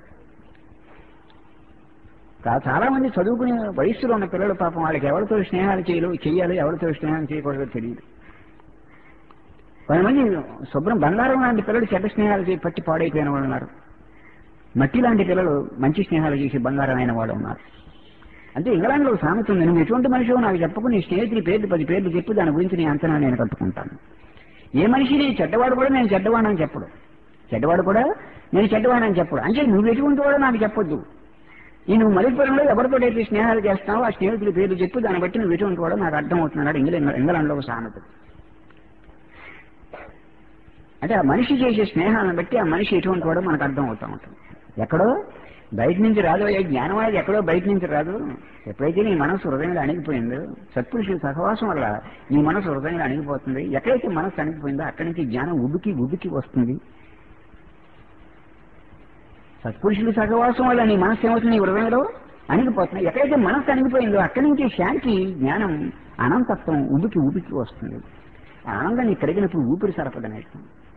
కా- చాలా మంది చదువుకునే వయస్సులో ఉన్న పిల్లలు పాపం వాళ్ళకి ఎవరితో స్నేహాలు చేయలు చేయాలి ఎవరితో స్నేహం చేయకూడదో తెలియదు కొంతమంది శుభ్రం బంగారం లాంటి పిల్లలు చెడ్డ స్నేహాలు చేసి పట్టి పాడైపోయిన వాళ్ళు ఉన్నారు మట్టి లాంటి పిల్లలు మంచి స్నేహాలు చేసి బంగారం అయిన వాళ్ళు ఉన్నారు అంటే ఇంగ్లాండ్లో ఒక సామెత ఉంది నువ్వు ఎటువంటి మనిషివో నాకు చెప్పకు నీ స్నేహితుడి పేర్లు పది పేర్లు చెప్పు దాని గురించి నీ అంచనా నేను కట్టుకుంటాను ఏ మనిషి నేను చెడ్డవాడు కూడా నేను చెడ్డవాడని చెప్పడు చెడ్డవాడు కూడా నేను చెడ్డవాడని చెప్పడు అంటే నువ్వు ఎటువంటి వాడో నాకు చెప్పొద్దు ఈ నువ్వు మరిపురంలో ఎవరితోటైతే స్నేహాలు చేస్తావో ఆ స్నేహితుల పేర్లు చెప్పు దాన్ని బట్టి నువ్వు ఎటువంటి వాడో నాకు అర్థం అవుతున్నాడు ఇంగ్లాండ్ ఇంగ్లాండ్లో ఒక సామెత అంటే ఆ మనిషి చేసే స్నేహాన్ని బట్టి ఆ మనిషి ఎటువంటి వాడో మనకు అర్థం అవుతూ ఉంటుంది ఎక్కడో బయట నుంచి రాదు ఏ జ్ఞానం అనేది ఎక్కడో బయట నుంచి రాదు ఎప్పుడైతే నీ మనసు హృదయంలో అణిగిపోయిందో సత్పురుషుల సహవాసం వల్ల నీ మనసు హృదయంలో అణిగిపోతుంది ఎక్కడైతే మనసు అణిగిపోయిందో అక్కడి నుంచి జ్ఞానం ఉబికి ఉబికి వస్తుంది సత్పురుషుల సహవాసం వల్ల నీ మనసు ఏమవుతుంది నీ హృదయంలో అణిగిపోతుంది ఎక్కడైతే మనసు అణిగిపోయిందో అక్కడి నుంచి శాంతి జ్ఞానం అనంతత్వం ఉబికి ఉబికి వస్తుంది ఆ ఆనందం నీకు కలిగినప్పుడు ఊపిరి సరపదనేది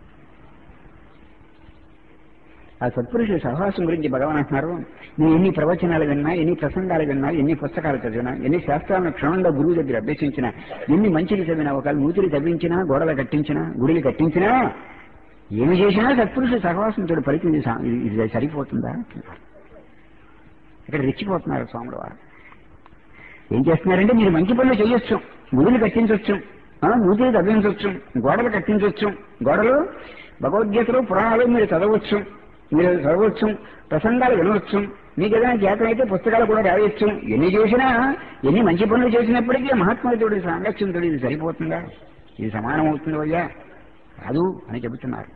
ఆ సత్పురుషుల సహవాసం గురించి భగవాన్ అంటున్నారు నేను ఎన్ని ప్రవచనాలు విన్నా ఎన్ని ప్రసంగాలు విన్నా ఎన్ని పుస్తకాలు చదివినా ఎన్ని శాస్త్రాలను క్షణంలో గురువు దగ్గర అభ్యసించినా ఎన్ని మంచిని చదివినా ఒకవేళ నూతిని తవ్వించినా గోడలు కట్టించినా గుడిలు కట్టించినా ఏమి చేసినా సత్పురుషుల సహవాసంతో ఫలితం ఇది సా- ఇది- ఇది సరిపోతుందా ఇక్కడ రెచ్చిపోతున్నారు స్వాముల వారు ఏం చేస్తున్నారంటే మీరు మంచి పనులు చేయొచ్చు గుడులు కట్టించవచ్చు నూతిని తవ్వించవచ్చు గోడలు కట్టించవచ్చు గోడలు భగవద్గీతలు పురాణాలు మీరు చదవచ్చు మీరు చదవచ్చు ప్రసంగాలు వినవచ్చు మీకు ఏదైనా జాతం అయితే పుస్తకాలు కూడా రాయొచ్చు ఎన్ని చేసినా ఎన్ని మంచి పనులు చేసినప్పటికీ మహాత్ముడి సాంగత్యంతో ఇది సరిపోతుందా ఇది సమానం అవుతుంది అయ్యా కాదు అని చెబుతున్నారు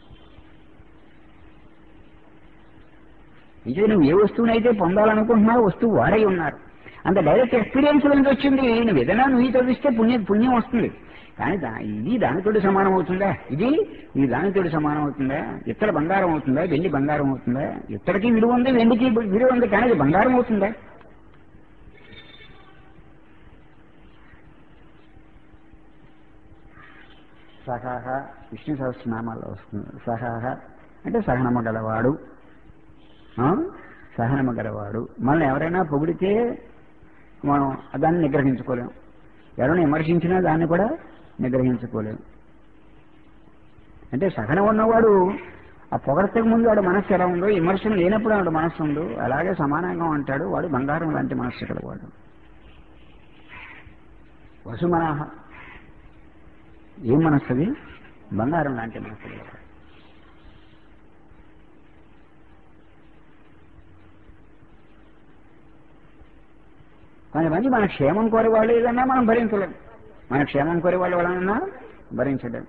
ఇదే నువ్వు ఏ వస్తువునైతే పొందాలనుకుంటున్నావో వస్తువు వాడై ఉన్నారు అంత డైరెక్ట్ ఎక్స్పీరియన్స్ నుంచి వచ్చింది నువ్వు ఏదైనా నువ్వు తవ్విస్తే పుణ్యం పుణ్యం వస్తుంది కానీ దా ఇది దానితోటి సమానం అవుతుందా ఇది ఇది దానితోటి సమానం అవుతుందా ఇత్తడి బంగారం అవుతుందా వెండి బంగారం అవుతుందా ఇత్తడికి విలువ ఉంది వెండికి విలువ ఉంది కానీ అది బంగారం అవుతుందా సహాహ విష్ణు సహస్రనామాల్లో వస్తుంది సహాహ అంటే సహనమ గలవాడు ఆ? సహనమ గలవాడు మనల్ని ఎవరైనా పొగిడితే మనం దాన్ని నిగ్రహించుకోలేం ఎవరైనా విమర్శించినా దాన్ని కూడా నిగ్రహించుకోలేం అంటే సహనం ఉన్నవాడు ఆ పొగడతకు ముందు వాడు మనస్సు ఎలా ఉందో విమర్శనం లేనప్పుడు వాడు మనస్సు ఉందో అలాగే సమానంగా ఉంటాడు వాడు బంగారం లాంటి మనస్సు గలవాడు వసుమనాహ ఏం మనస్సు అది బంగారం లాంటి మనస్సు గలవాడు కొంతమంది మన క్షేమం కోరే వాళ్ళు ఏదన్నా మనం భరించలేం మన క్షేమం కోరే వాళ్ళు వాళ్ళన్నా భరించలేం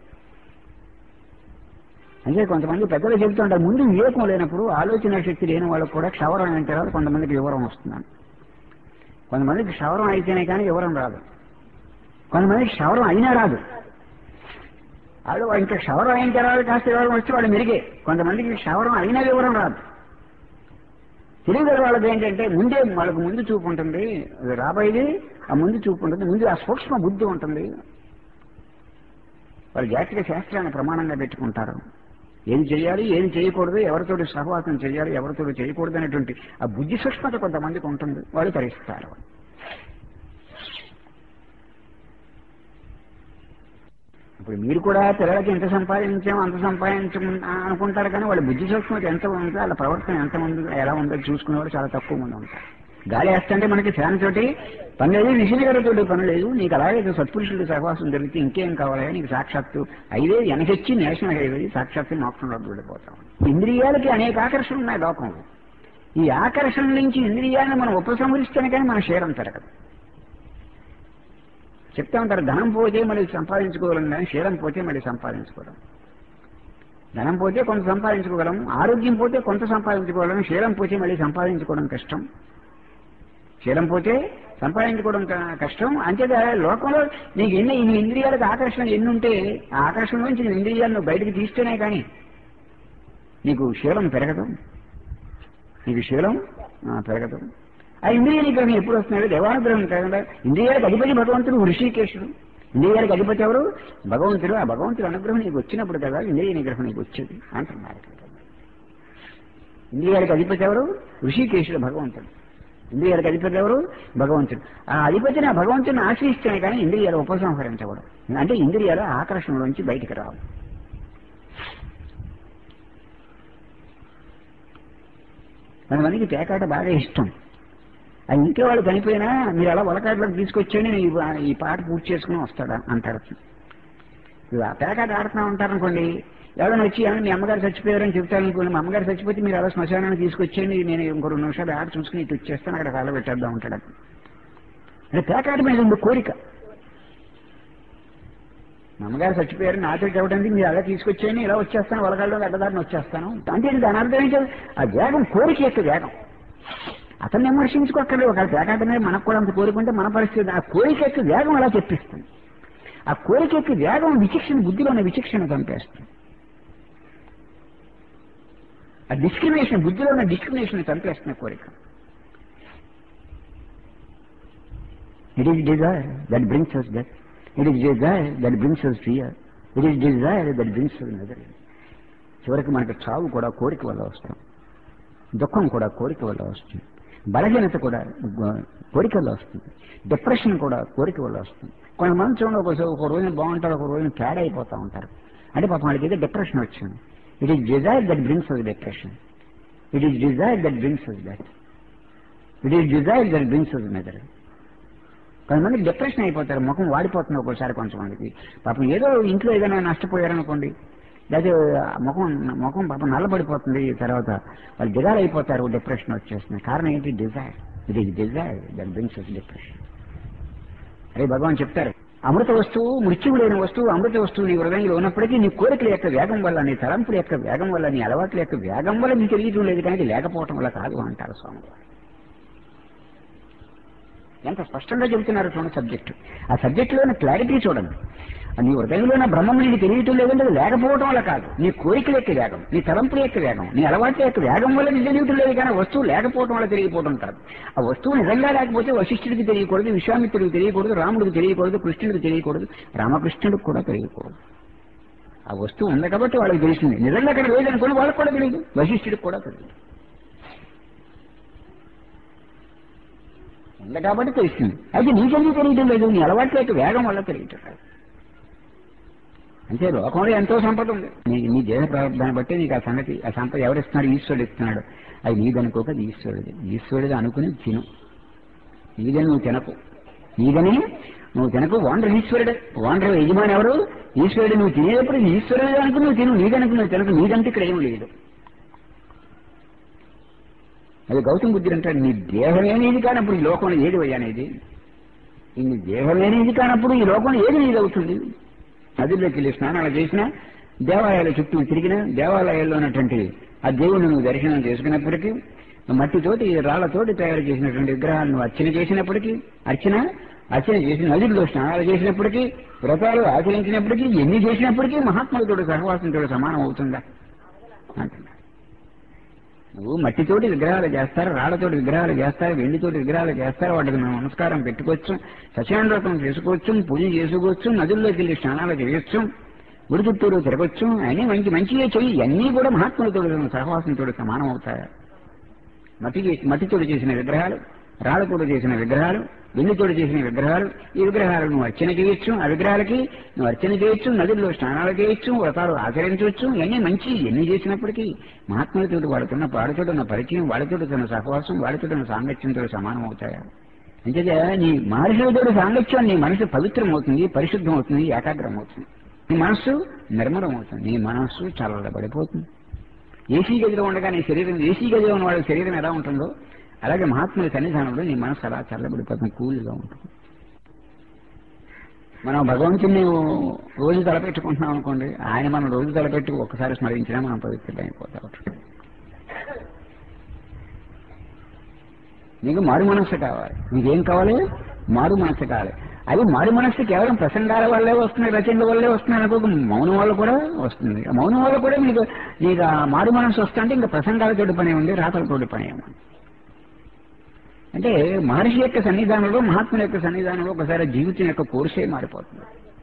అంటే కొంతమంది పెద్దలు చెబుతుంటారు ముందు వివేకం లేనప్పుడు ఆలోచన శక్తి లేని వాళ్ళకు కూడా క్షవరం అయిన తర్వాత కొంతమందికి వివరం వస్తుందని కొంతమందికి క్షవరం అయితేనే కానీ వివరం రాదు కొంతమందికి క్షవరం అయినా రాదు వాళ్ళు ఇంకా క్షవరం అయిన తర్వాత కాస్త వివరం వచ్చి వాళ్ళు మెరిగే కొంతమందికి క్షవరం అయినా వివరం రాదు తెలియగల వాళ్ళకి ఏంటంటే ముందే వాళ్ళకు ముందు చూపు ఉంటుంది అది రాబోయేది ఆ ముందు చూపు ఉంటుంది ముందు ఆ సూక్ష్మ బుద్ధి ఉంటుంది వాళ్ళు జాతీయ శాస్త్రాన్ని ప్రమాణంగా పెట్టుకుంటారు ఏం చేయాలి ఏం చేయకూడదు ఎవరితోటి సహవాసం చేయాలి ఎవరితోటి చేయకూడదు అనేటువంటి ఆ బుద్ధి సూక్ష్మత కొంతమందికి ఉంటుంది వాళ్ళు తరిస్తారు ఇప్పుడు మీరు కూడా పిల్లలకి ఎంత సంపాదించాం అంత సంపాదించం అనుకుంటారు కానీ వాళ్ళ బుద్ధి సూక్ష్మత ఎంత ఉందో వాళ్ళ ప్రవర్తన ఎంత ఉందో ఎలా ఉందో చూసుకునేవాడు చాలా తక్కువ మంది ఉంటారు గాలి వేస్తుంటే మనకి ఫ్యాన్ తోటి పని లేదు విషయగరతోటి పని లేదు నీకు అలాగే సత్పురుషుడు సహవాసం జరిగితే ఇంకేం కావాలి నీకు సాక్షాత్తు ఐదే వెనకొచ్చి నేషనల్ హైవే సాక్షాత్తు మోక్షంలోకి వెళ్ళిపోతాం ఇంద్రియాలకి అనేక ఆకర్షణలు ఉన్నాయి లోకంలో ఈ ఆకర్షణ నుంచి ఇంద్రియాలను మనం ఉపసంహరిస్తేనే కానీ మన శరీరం పెరగదు చెప్తా ఉంటారు ధనం పోతే మళ్ళీ సంపాదించుకోగలం కానీ శీలం పోతే మళ్ళీ సంపాదించుకోగలం ధనం పోతే కొంత సంపాదించుకోగలం ఆరోగ్యం పోతే కొంత సంపాదించుకోగలం శీలం పోతే మళ్ళీ సంపాదించుకోవడం కష్టం శీలం పోతే సంపాదించుకోవడం క- కష్టం అంతేగా లోకంలో నీకు ఎన్ని ఇన్ని ఇంద్రియాలకు ఆకర్షణ ఎన్ని ఉంటే ఆ ఆకర్షణ నుంచి నీ ఇంద్రియాలను బయటకు తీస్తేనే కానీ నీకు శీలం పెరగదు నీకు శీలం ఆ, పెరగదు ఆ ఇంద్రియ నిగ్రహం ఎప్పుడు వస్తున్నాడు దేవానుగ్రహం కాకుండా ఇంద్రియాలకు అధిపతి భగవంతుడు ఋషికేశుడు ఇంద్రియాలకు అధిపతి ఎవరు భగవంతుడు ఆ భగవంతుడు అనుగ్రహం నీకు వచ్చినప్పుడు కదా ఇంద్రియ నిగ్రహం నీకు వచ్చేది అంటున్నారు ఇక్కడ. ఇంద్రియాలకు అధిపతి ఎవరు ఋషికేశుడు భగవంతుడు ఇంద్రియాలకు అధిపతి ఎవరు భగవంతుడు ఆ అధిపతిని ఆ భగవంతుని ఆశ్రయిస్తేనే కానీ ఇంద్రియాలు ఉపసంహరించకూడదు అంటే ఇంద్రియాలు ఆకర్షణలోంచి బయటికి రావు కొంతమందికి పేకాట బాగా ఇష్టం ఆ ఇంట్లో వాళ్ళు చనిపోయినా మీరు అలా వలకాటలోకి తీసుకొచ్చేయండి నేను ఈ- ఈ పాట పూర్తి చేసుకుని వస్తాడా అంటారు ఇవి ఆ పేకాట ఆడుతూ ఉంటారనుకోండి ఎవరైనా వచ్చి "ఏమండి, మీ అమ్మగారు చచ్చిపోయారని చెప్తాను అనుకోండి మా అమ్మగారు చచ్చిపోతే మీరు అలా శ్మశానాన్ని తీసుకొచ్చేయండి నేను ఇంకో రెండు నిమిషాలు ఆడ చూసుకుని ఇటు వచ్చేస్తాను అక్కడ కాళ్ళ పెట్టేద్దాం ఉంటాడు అంటే పేకాట మీద ఉంది కోరిక మా అమ్మగారు చచ్చిపోయారు నాతో చెప్పడానికి మీరు అలా తీసుకొచ్చేయని ఇలా వచ్చేస్తాను వలగాళ్ళు అడ్డదారిని వచ్చేస్తాను అంటే ఇది దాని అర్థం ఏంటి ఆ వేగం కోరిక యొక్క వేగం అతన్ని విమర్శించుకోక్కర్లేదు ఒకవేళ వేగాటమే మనకు కూడా అంత కోరుకుంటే మన పరిస్థితి ఆ కోరిక యొక్క వేగం అలా చెప్పిస్తుంది ఆ కోరిక యొక్క వేగం విచక్షణ బుద్ధిలో ఉన్న విచక్షణ చంపేస్తుంది ఆ డిస్క్రిమినేషన్ బుద్ధిలో ఉన్న డిస్క్రిమినేషన్ చంపేస్తున్న కోరిక it is desire that brings us death it is desire that brings us fear it is desire that brings us murder చివరికి మనకు చావు కూడా కోరిక వల్ల వస్తాం దుఃఖం కూడా కోరిక వల్ల వస్తుంది బలహీనత కూడా గో- కోరిక వల్ల వస్తుంది డిప్రెషన్ కూడా కోరిక వల్ల వస్తుంది కొంతమంది చూడండి ఒక ఒక రోజున బాగుంటారు ఒక రోజున తేడా అయిపోతూ ఉంటారు అంటే పాపం వాళ్ళకి ఏదో డిప్రెషన్ వచ్చింది it is desire that brings us depression it is desire that brings us that it is desire that brings us murder కొంతమంది డిప్రెషన్ అయిపోతారు ముఖం వాడిపోతుంది ఒక్కోసారి కొంతమందికి పాపం ఏదో ఇంట్లో ఏదైనా నష్టపోయారనుకోండి లేదా ముఖం ముఖం పాపం నల్లబడిపోతుంది తర్వాత వాళ్ళు డిజైర్ అయిపోతారు డిప్రెషన్ వచ్చేస్తుంది కారణం ఏంటి desire it is desire that brings us depression అదే భగవాన్ చెప్తారు అమృత వస్తువు మృత్యువు లేని వస్తువు అమృత వస్తువు నీ హృదయంలో ఉన్నప్పటికీ నీ కోరికల యొక్క వేగం వల్ల నీ తలంపుల యొక్క వేగం వల్ల నీ అలవాట్ల యొక్క వేగం వల్ల నీకు తెలియటం లేదు కానీ ఇది లేకపోవటం వల్ల కాదు అంటారు స్వామి వారు. ఎంత స్పష్టంగా చెబుతున్నారు చూడండి సబ్జెక్టు ఆ సబ్జెక్టులోని క్లారిటీ చూడండి నీ హృదయంలో ఉన్న బ్రహ్మం నీకు తెలియటం లేదంటే అది లేకపోవడం వల్ల కాదు నీ కోరికల యొక్క వేగం నీ తలంపుల యొక్క వేగం నీ అలవాట్ల యొక్క వేగం వల్ల నీకు తెలియటం లేదు కానీ వస్తువు లేకపోవడం వల్ల తెలియకపోవడం కాదు ఆ వస్తువు నిజంగా లేకపోతే వశిష్ఠుడికి తెలియకూడదు విశ్వామిత్రుడికి తెలియకూడదు రాముడికి తెలియకూడదు కృష్ణుడికి తెలియకూడదు రామకృష్ణుడికి కూడా తెలియకూడదు ఆ వస్తువు ఉంది కాబట్టి వాళ్ళకి తెలిసింది నిజంగా అక్కడ లేదనుకోని వాళ్ళకి కూడా తెలియదు వశిష్ఠుడికి కూడా తెలియదు ఉంది కాబట్టి తెలిసింది అయితే నీకెందుకు తెలియటం లేదు నీ అలవాట్ల యొక్క వేగం వల్ల తెలియటం లేదు అంటే లోకంలో ఎంతో సంపద ఉంది నీ నీ దేహ ప్రారంభాన్ని బట్టి నీకు ఆ సంగతి ఆ సంపద ఎవరిస్తున్నాడు ఈశ్వరుడు ఇస్తున్నాడు అది నీదనుకోక అది ఈశ్వరుడిది ఈశ్వరుడిది అనుకుని తిను నీదని నువ్వు తినకు నీదని నువ్వు తినకు ఓనర్ ఈశ్వరుడు ఓనర్ యజమాని ఎవరు ఈశ్వరుడు నువ్వు తినేటప్పుడు ఇది ఈశ్వరుడు అనుకుని నువ్వు తిను నీదనుకు నువ్వు తినకు నీదంటే ఇక్కడ ఏం లేదు అది గౌతమ బుద్ధుడు అంటాడు నీ దేహమేనేది కానప్పుడు ఈ లోకంలో ఏది అనేది ఈ నీ దేహమేనేది కానప్పుడు ఈ లోకంలో ఏది నీది అవుతుంది నదుల్లోకి వెళ్ళి స్నానాలు చేసినా దేవాలయాల చుట్టూ తిరిగినా దేవాలయాల్లో ఉన్నటువంటి ఆ దేవుని నువ్వు దర్శనం చేసుకున్నప్పటికీ మట్టితోటి రాళ్లతోటి తయారు చేసినటువంటి విగ్రహాలను నువ్వు అర్చన చేసినప్పటికీ అర్చన అర్చన చేసిన నదుల్లో స్నానాలు చేసినప్పటికీ వ్రతాలు ఆచరించినప్పటికీ ఎన్ని చేసినప్పటికీ మహాత్ములతోటి సహవాసంతో సమానం అవుతుందా అంటున్నా నువ్వు మట్టితోటి విగ్రహాలు చేస్తారు రాళ్లతోటి విగ్రహాలు చేస్తారు వెండితోటి విగ్రహాలు చేస్తారు వాటికి మేము నమస్కారం పెట్టుకోవచ్చు సత్యానువ్రతం చేసుకోవచ్చు పూజ చేసుకోవచ్చు నదుల్లోకి వెళ్ళి స్నానాలు చేయొచ్చు గుడి చుట్టూరు తిరగచ్చు అన్నీ మంచి మంచిగా చెయ్యి అన్నీ కూడా మహాత్ములతో సహవాసంతో సమానం అవుతాయి మట్టి మట్టితోటి చేసిన విగ్రహాలు రాళ్లతోటి చేసిన విగ్రహాలు వెండితోటి చేసిన విగ్రహాలు ఈ విగ్రహాలు నువ్వు అర్చన చేయొచ్చు ఆ విగ్రహాలకి నువ్వు అర్చన చేయొచ్చు నదుల్లో స్నానాలు చేయొచ్చు వ్రతాలు ఆచరించవచ్చు ఇవన్నీ మంచి ఎన్ని చేసినప్పటికీ మహాత్ములతో వాడుతున్న వాడితో ఉన్న పరిచయం వాడితో ఉన్న సహవాసం వాడితో ఉన్న సాంగత్యంతో సమానం అవుతాయా అంటే నీ మహర్షులతో సాంగత్యం నీ మనసు పవిత్రం అవుతుంది పరిశుద్ధం అవుతుంది ఏకాగ్రం అవుతుంది నీ మనస్సు నిర్మలం అవుతుంది నీ మనస్సు చల్లబడిపోతుంది ఏసీ గదిలో ఉండగా నీ శరీరం ఏసీ గదిలో ఉన్న వాళ్ళ శరీరం ఎలా ఉంటుందో అలాగే మహాత్ముల సన్నిధానంలో నీ మనసు అలా చల్లబడిపోతుంది కూల్గా ఉంటుంది మనం భగవంతుని రోజు తలపెట్టుకుంటున్నాం అనుకోండి ఆయన మనం రోజు తలపెట్టి ఒక్కసారి స్మరించినా మనం పవిత్రమైపోతాం నీకు మారు మనస్సు కావాలి నీకేం కావాలి మారు మనస్సు కావాలి అది మారు మనస్సు కేవలం ప్రసంగాల వల్లే వస్తున్నాయి రచనల వల్లే వస్తున్నాయి అనుకో మౌనం వల్ల కూడా వస్తుంది ఆ మౌనం వల్ల కూడా నీకు నీకు ఆ మారు మనస్సు వస్తుంటే ఇంకా ప్రసంగాలతోటి పని ఉంది రాతలతోటి పని ఏముంది అంటే మహర్షి యొక్క సన్నిధానంలో మహాత్ముల యొక్క సన్నిధానంలో ఒకసారి జీవితం యొక్క కోర్సే మారిపోతుంది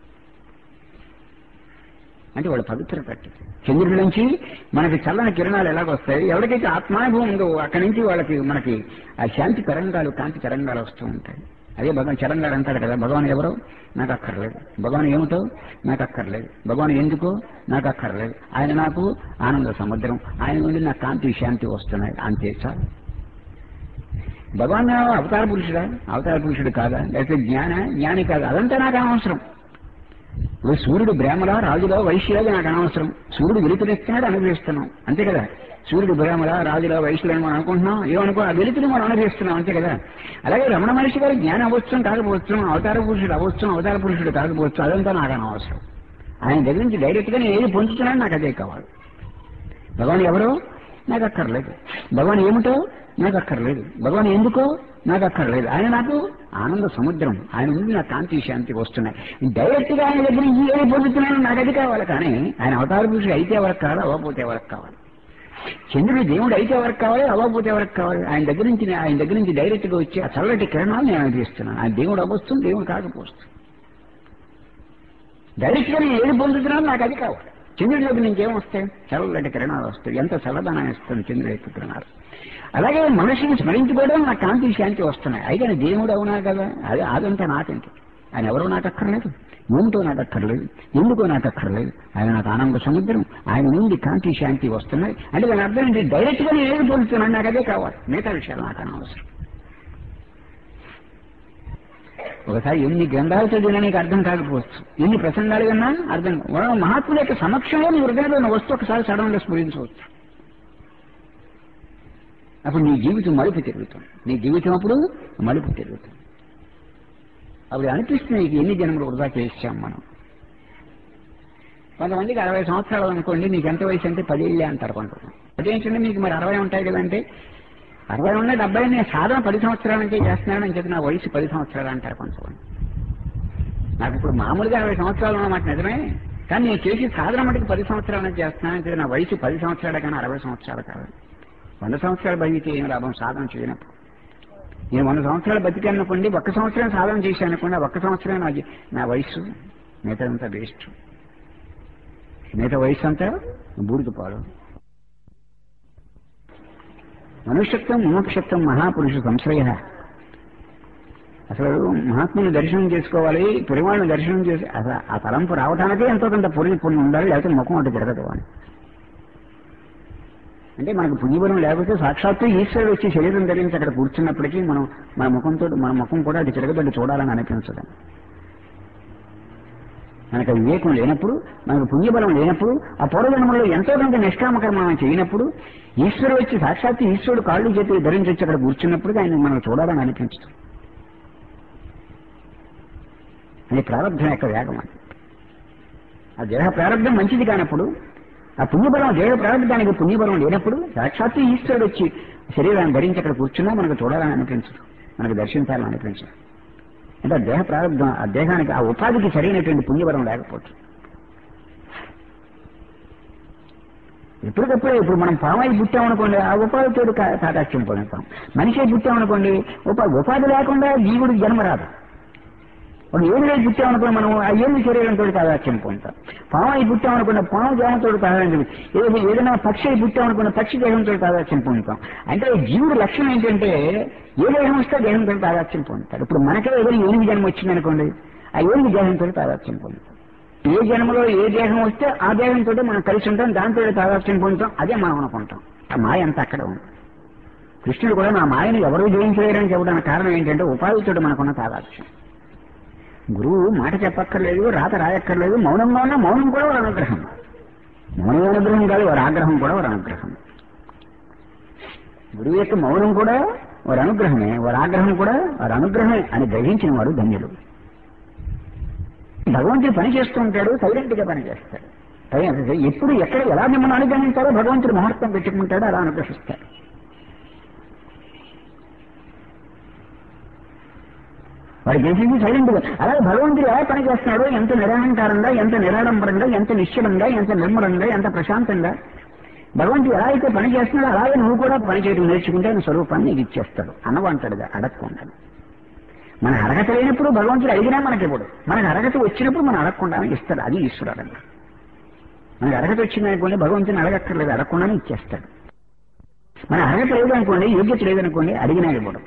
అంటే వాళ్ళ పవిత్ర పట్టి చంద్రుడి నుంచి మనకి చల్లని కిరణాలు ఎలాగొస్తాయి ఎవరికైతే ఆత్మానుభవం ఉందో అక్కడి నుంచి వాళ్ళకి మనకి ఆ శాంతి తరంగాలు కాంతి తరంగాలు వస్తూ ఉంటాయి అదే భగవాన్ చరంగారు అంటాడు కదా భగవాన్ ఎవరో నాకు అక్కర్లేదు భగవాన్ ఏమిటో నాకు అక్కర్లేదు భగవాన్ ఎందుకో నాకు అక్కర్లేదు ఆయన నాకు ఆనంద సముద్రం ఆయన నుండి నాకు కాంతి శాంతి వస్తున్నాయి అంతే చాలు భగవాన్ అవతార పురుషుడా అవతార పురుషుడు కాదా లేకపోతే జ్ఞాన జ్ఞాని కాదా అదంతా నాకు అనవసరం ఇప్పుడు సూర్యుడు బ్రాహ్మణ రాజులో వైశ్యులాగా నాకు అనవసరం సూర్యుడు వెలుతురిస్తున్నాడు అనుభవిస్తున్నాం అంతే కదా సూర్యుడు బ్రాహ్మణ రాజులో వైశ్యులని మనం అనుకుంటున్నాం ఏమనుకో ఆ వెలుతుని మనం అనుభవిస్తున్నాం అంతే కదా అలాగే రమణ మహర్షి గారు జ్ఞానం అవ్వచ్చు కాకపోవచ్చు అవతార పురుషుడు అవ్వచ్చు అవతార పురుషుడు కాకపోవచ్చు అదంతా నాకు అనవసరం ఆయన దగ్గర నుంచి డైరెక్ట్ గా నేను ఏది పొందుతున్నాను నాకు అదే కావాలి భగవాన్ ఎవరో నాకు అక్కర్లేదు భగవాన్ ఏమిటో నాకు అక్కర్లేదు భగవాన్ ఎందుకో నాకు అక్కర్లేదు ఆయన నాకు ఆనంద సముద్రం ఆయన నుండి నాకు కాంతి శాంతి వస్తున్నాయి డైరెక్ట్ గా ఆయన దగ్గర నుంచి ఏది పొందుతున్నాను నాకు అది కావాలి కానీ ఆయన అవతార పురుషుడు అయితే ఎవరికి కావాలి అవ్వకపోతే ఎవరికి కావాలి చంద్రుడు దేవుడు అయితే ఎవరికి కావాలి అవ్వకపోతే ఎవరికి కావాలి ఆయన దగ్గర నుంచి ఆయన దగ్గర నుంచి డైరెక్ట్ గా వచ్చి ఆ చల్లటి కిరణాలు నేను అనుభవిస్తున్నాను ఆయన దేవుడు అవ్వస్తుంది దేవుడు కాకపోస్తుంది డైరెక్ట్ గా నేను ఏది పొందుతున్నాను నాకు అది కావాలి చంద్రుడి దగ్గర నుంచి ఏమొస్తాయి చల్లటి కిరణాలు వస్తాయి ఎంత చల్లదనం ఇస్తుంది చంద్రుడు యొక్క కిరణాలు అలాగే మనిషిని స్మరించుకోవడం నాకు కాంతి శాంతి వస్తున్నాయి అయితే ఆయన దేవుడు అవునా కదా అదే అదంతా నాకేంటి ఆయన ఎవరో నాకు అక్కర్లేదు ఏమిటో నాకు అక్కర్లేదు ఎందుకో నాకు అక్కర్లేదు ఆయన నాకు ఆనంద సముద్రం ఆయన నుండి కాంతి శాంతి వస్తున్నాయి అంటే దాని అర్థం ఏంటి డైరెక్ట్ గా నేను ఏది పొందుతున్నాను నాకు అదే కావాలి మిగతా విషయాలు నాకు అనవసరం ఒకసారి ఎన్ని గ్రంథాలు చదివినా నీకు అర్థం కాకపోవచ్చు ఎన్ని ప్రసంగాలు విన్నా అర్థం కాదు. మహాత్ముల యొక్క సమక్షంలో నీ హృదయంలో ఉన్న వస్తువు ఒకసారి సడన్ గా స్ఫురించవచ్చు అప్పుడు నీ జీవితం మలుపు తిరుగుతుంది నీ జీవితం అప్పుడు మలుపు తిరుగుతుంది అప్పుడు అనిపిస్తుంది నీకు ఎన్ని జన్మలు వృధా చేసాం మనం కొంతమందికి అరవై సంవత్సరాలు అనుకోండి నీకు ఎంత వయసు అంటే పదేళ్ళే అంటారు కొంతమంది అదేంటంటే మీకు మరి అరవై ఉంటాయి కదంటే అరవై ఉన్నాయి డెబ్బై నేను సాధారణ పది సంవత్సరాల నుంచే చేస్తున్నానని చెప్పి నా వయసు పది సంవత్సరాలు అంటారు కొంతమంది నాకు ఇప్పుడు మామూలుగా అరవై సంవత్సరాలు ఉన్నమాట నిజమే కానీ నేను చేసి సాధారణ మటుకు పది సంవత్సరాల నుంచి చేస్తున్నానని చెప్పి నా వయసు పది సంవత్సరాలు కానీ అరవై సంవత్సరాలు కాదు వంద సంవత్సరాలు బతికితే ఏం లాభం సాధన చేయనప్పుడు నేను వంద సంవత్సరాలు బతికానుకోండి ఒక్క సంవత్సరం సాధన చేశాను అనుకోండి ఆ ఒక్క సంవత్సరం నా జీ- నా వయసు మిగతాదంతా వేస్ట్ మిగతా వయసు అంతా బూడిద పాలు మనుష్యత్వం ముముక్షత్వం మహాపురుష సంశ్రయ అసలు మహాత్ముని దర్శనం చేసుకోవాలి పురివాళ్ళని దర్శనం చేసి అసలు ఆ తలంపు రావడానికే ఎంతో కొంత పుణ్య పుణ్యం ఉండాలి లేకపోతే ముఖం అటు తిరగదు అని అంటే మనకు పుణ్యబలం లేకపోతే సాక్షాత్తు ఈశ్వరుడు వచ్చి శరీరం ధరించి అక్కడ కూర్చున్నప్పటికీ మనం మన ముఖంతో మన ముఖం కూడా అటు తిరగబడి చూడాలని అనిపించదు మనకు వివేకం లేనప్పుడు మనకు పుణ్యబలం లేనప్పుడు ఆ పూర్వజన్మలో ఎంతో కొంత నిష్కామకర్మ మనం చేయనప్పుడు ఈశ్వరుడు వచ్చి సాక్షాత్తు ఈశ్వరుడు కాళ్ళు చేతులు ధరించి వచ్చి అక్కడ కూర్చున్నప్పుడు ఆయన మనం చూడాలని అనిపించదు అది ప్రారంభం యొక్క వేగం అది ఆ దేహ ప్రారంభం మంచిది కానప్పుడు ఆ పుణ్యబలం దేహ ప్రారంభానికి పుణ్యబలం లేనప్పుడు సాక్షాత్తు ఈశ్వరుడు వచ్చి శరీరాన్ని ధరించి అక్కడ కూర్చున్నా మనకు చూడాలని అనిపించదు మనకు దర్శించాలని అనిపించదు అంటే ఆ దేహ ప్రారంభం ఆ దేహానికి ఆ ఉపాధికి సరైనటువంటి పుణ్యబలం లేకపోవచ్చు ఎప్పటికప్పుడే ఇప్పుడు మనం పామై పుట్టామనుకోండి ఆ ఉపాధితో తాదాక్ష్యం పొందుతాం మనిషి పుట్టామనుకోండి ఉపా ఉపాధి లేకుండా జీవుడికి జన్మ రాదు ఒక ఏడు వేలు పుట్టామనుకున్న మనం ఆ ఏడు శరీరంతో తాదాక్ష్యం పొందుతాం పాము అయి పుట్టామనుకున్న పాము దేహంతో తాదాక్ష్యం ఏదో ఏదైనా పక్షి అయి పుట్టామనుకున్న పక్షి దేహంతో తాదాక్ష్యం పొందుతాం అంటే జీవుడి లక్ష్యం ఏంటంటే ఏ దేహం వస్తే దేహంతో తాదాక్ష్యం పొందుతాడు ఇప్పుడు మనకే ఏదైనా ఏనుగు జన్మ వచ్చిందనుకోండి ఆ ఏనుగు దేహంతో తాదాక్ష్యం పొందుతాం ఏ జన్మలో ఏ దేహం వస్తే ఆ దేహంతో మనం కలిసి ఉంటాం దాంతో తాదాక్ష్యం పొందుతాం అదే మనం అనుకుంటాం ఆ మాయ అంతా అక్కడ ఉంది కృష్ణుడు కూడా నా మాయను ఎవరు జయించలేరని చెప్పడానికి కారణం ఏంటంటే ఉపాధితో మనకున్న తాదాక్ష్యం గురువు మాట చెప్పక్కర్లేదు రాత రాయక్కర్లేదు మౌనంగా ఉన్న మౌనం కూడా ఒక అనుగ్రహం మౌనం అనుగ్రహం కాదు వారి ఆగ్రహం కూడా ఒక అనుగ్రహం గురువు యొక్క మౌనం కూడా వారి అనుగ్రహమే వారి ఆగ్రహం కూడా వారి అనుగ్రహమే అని గ్రహించిన వాడు ధన్యుడు భగవంతుడు పని చేస్తూ ఉంటాడు సైలెంట్ గా పని చేస్తాడు పని- ఎప్పుడు ఎక్కడ ఎలా మిమ్మల్ని అనుగ్రహించారో భగవంతుడు ముహూర్తం పెట్టుకుంటాడో అలా అనుగ్రహిస్తాడు వాడు చేసింది సైలెంట్ గా అలాగే భగవంతుడు ఎలా పని చేస్తున్నాడో ఎంత నిరహంకారంగా ఎంత నిరాడంబరంగా ఎంత నిశ్చలంగా ఎంత నిర్మలంగా ఎంత ప్రశాంతంగా భగవంతుడు ఎలా అయితే పని చేస్తున్నాడో అలాగే నువ్వు కూడా పని చేయడం నేర్చుకుంటే ఆయన స్వరూపాన్ని నీకు ఇచ్చేస్తాడు అనవంటాడుగా అడగకుండా మన అర్హత లేనప్పుడు భగవంతుడు అడిగినా మనకి ఇవ్వడు మనకు అర్హత వచ్చినప్పుడు మనం అడగకుండానే ఇస్తాడు అది ఈశ్వరుడంగా మనకి అర్హత వచ్చిందనుకోండి భగవంతుని అడగక్కర్లేదు అడగకుండానే ఇచ్చేస్తాడు మన అర్హత లేదనుకోండి యోగ్యత లేదనుకోండి అడిగినా ఇవ్వడం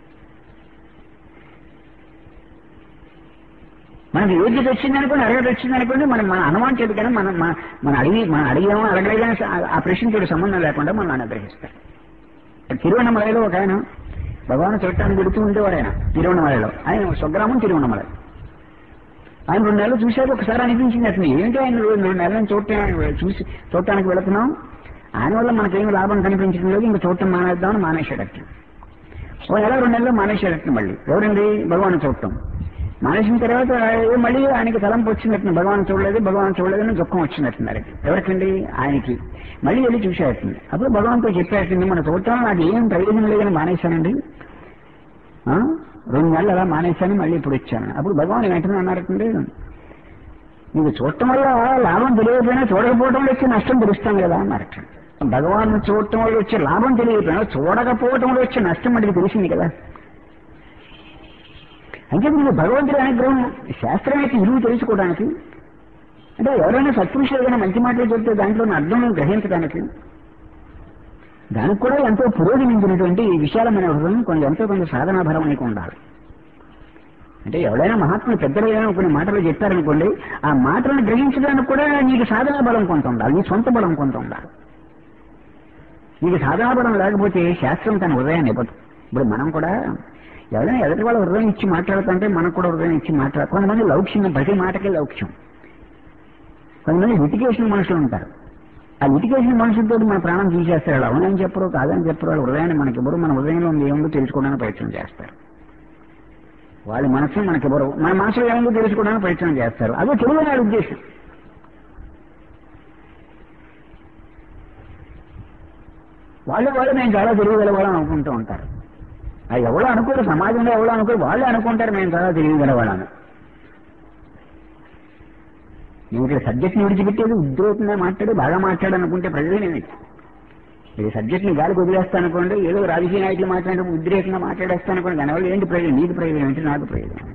మనకి యోగ్యత వచ్చిందనుకోండి అర్హత వచ్చిందనుకోండి మనం మన అనుమానం చేతి కానీ మనం మన- మన అడిగి మనం అడిగామో అడగలేదని ఆ ప్రశ్నతో సంబంధం లేకుండా మనం అనుగ్రహిస్తాడు తిరువన్నమలలో ఒక ఆయన భగవాన్ చూడటానికి పెడుతూ ఉండేవాడు ఆయన తిరువన్నమలలో ఆయన స్వగ్రామం తిరువన్నమల ఆయన రెండు నెలలు చూశాక ఒకసారి అనిపించింది అతను ఏంటి ఆయన రెండు రెండు నెలలను చూడటానికి చూసి చూడటానికి వెళుతున్నాం ఆయన వల్ల మనకేం లాభం కనిపించడం లేదు ఇంకా చూడటం మానేద్దామని మానేశాడు అట్లా ఓ నెల రెండు నెలలు మానేశాడు అట్లా మళ్ళీ ఎవరండి భగవాన్ చూడటం మానేసిన తర్వాత ఏ మళ్ళీ ఆయనకి తలంపు వచ్చినట్టు భగవాన్ చూడలేదు భగవాన్ చూడలేదని దుఃఖం వచ్చినట్టున్నారు ఎవరికండి ఆయనకి మళ్ళీ వెళ్ళి చూసేస్తుంది అప్పుడు భగవాన్తో చెప్పేస్తుంది మన చూడటం నాకు ఏం ప్రయోజనం లేదని మానేశానండి ఆ? రెండు నెలలు అలా మానేశాను మళ్ళీ ఇప్పుడు వచ్చాను అప్పుడు భగవాన్ వెంటనే అన్నారటండి నీకు చూడటం వల్ల లాభం తెలియకపోయినా చూడకపోవడం వల్ల వచ్చే నష్టం తెలుస్తాం కదా అన్నారట భగవాన్ చూడటం వల్ల వచ్చే లాభం తెలియకపోయినా చూడకపోవటం వల్ల వచ్చే నష్టం మనకి తెలిసింది కదా అంటే మీరు భగవంతుడి అనుగ్రహం శాస్త్రం యొక్క విలువ తెలుసుకోవడానికి అంటే ఎవరైనా సత్పురుషులు ఏదైనా మంచి మాటలు చెప్తే దాంట్లో ఉన్న అర్థం గ్రహించడానికి దానికి కూడా ఎంతో పురోగమించినటువంటి ఈ విశాలమైన హృదయం కొంచెం ఎంతో కొంత సాధనాభరం నీకు ఉండాలి అంటే ఎవరైనా మహాత్ములు పెద్దలు ఏదైనా కొన్ని మాటలు చెప్పారనుకోండి ఆ మాటలను గ్రహించడానికి కూడా నీకు సాధనా బలం కొంత ఉండాలి నీ సొంత బలం కొంత ఉండాలి నీకు సాధనా బలం లేకపోతే శాస్త్రం తన హృదయాన్ని ఇవ్వదు ఇప్పుడు మనం కూడా ఎవరైనా ఎదుటి వాళ్ళ హృదయం ఇచ్చి మాట్లాడుతుంటే మనకు కూడా హృదయం ఇచ్చి మాట్లాడు కొంతమంది లౌక్ష్యం ప్రతి మాటకే లౌక్ష్యం కొంతమంది లిటికేషన్ మనుషులు ఉంటారు ఆ లిటికేషన్ మనుషులతో మన ప్రాణం తీసేస్తారు వాళ్ళు అవునని చెప్పరు కాదని చెప్పరు వాళ్ళ హృదయాన్ని మనకి ఇవ్వరు మన హృదయంలో ఉంది ఏముందో తెలుసుకోవడానికి ప్రయత్నం చేస్తారు వాళ్ళ మనసుని మనకి ఇవ్వరు మన మనసులో ఏముందో తెలుసుకోవడానికి ప్రయత్నం చేస్తారు అదే తెలుగు వాళ్ళ ఉద్దేశం వాళ్ళు వాళ్ళు మేము చాలా తెలియగల వాళ్ళని అనుకుంటూ ఉంటారు అది ఎవరో అనుకోరు సమాజంలో ఎవరో అనుకోరు వాళ్ళే అనుకుంటారు మేము చాలా తెలియగల వాళ్ళని నేను ఇక్కడ సబ్జెక్ట్ని విడిచిపెట్టేది ఉద్రేకంగా మాట్లాడి బాగా మాట్లాడనుకుంటే ప్రయోజనం ఇది సబ్జెక్ట్ని గాలికి వదిలేస్తానుకోండి ఏదో రాజకీయ నాయకులు మాట్లాడే ఉద్రేకంగా మాట్లాడేస్తానుకోండి దానివల్ల ఏంటి ప్రయోజనం నీకు ప్రయోజనం అంటే నాకు ప్రయోజనం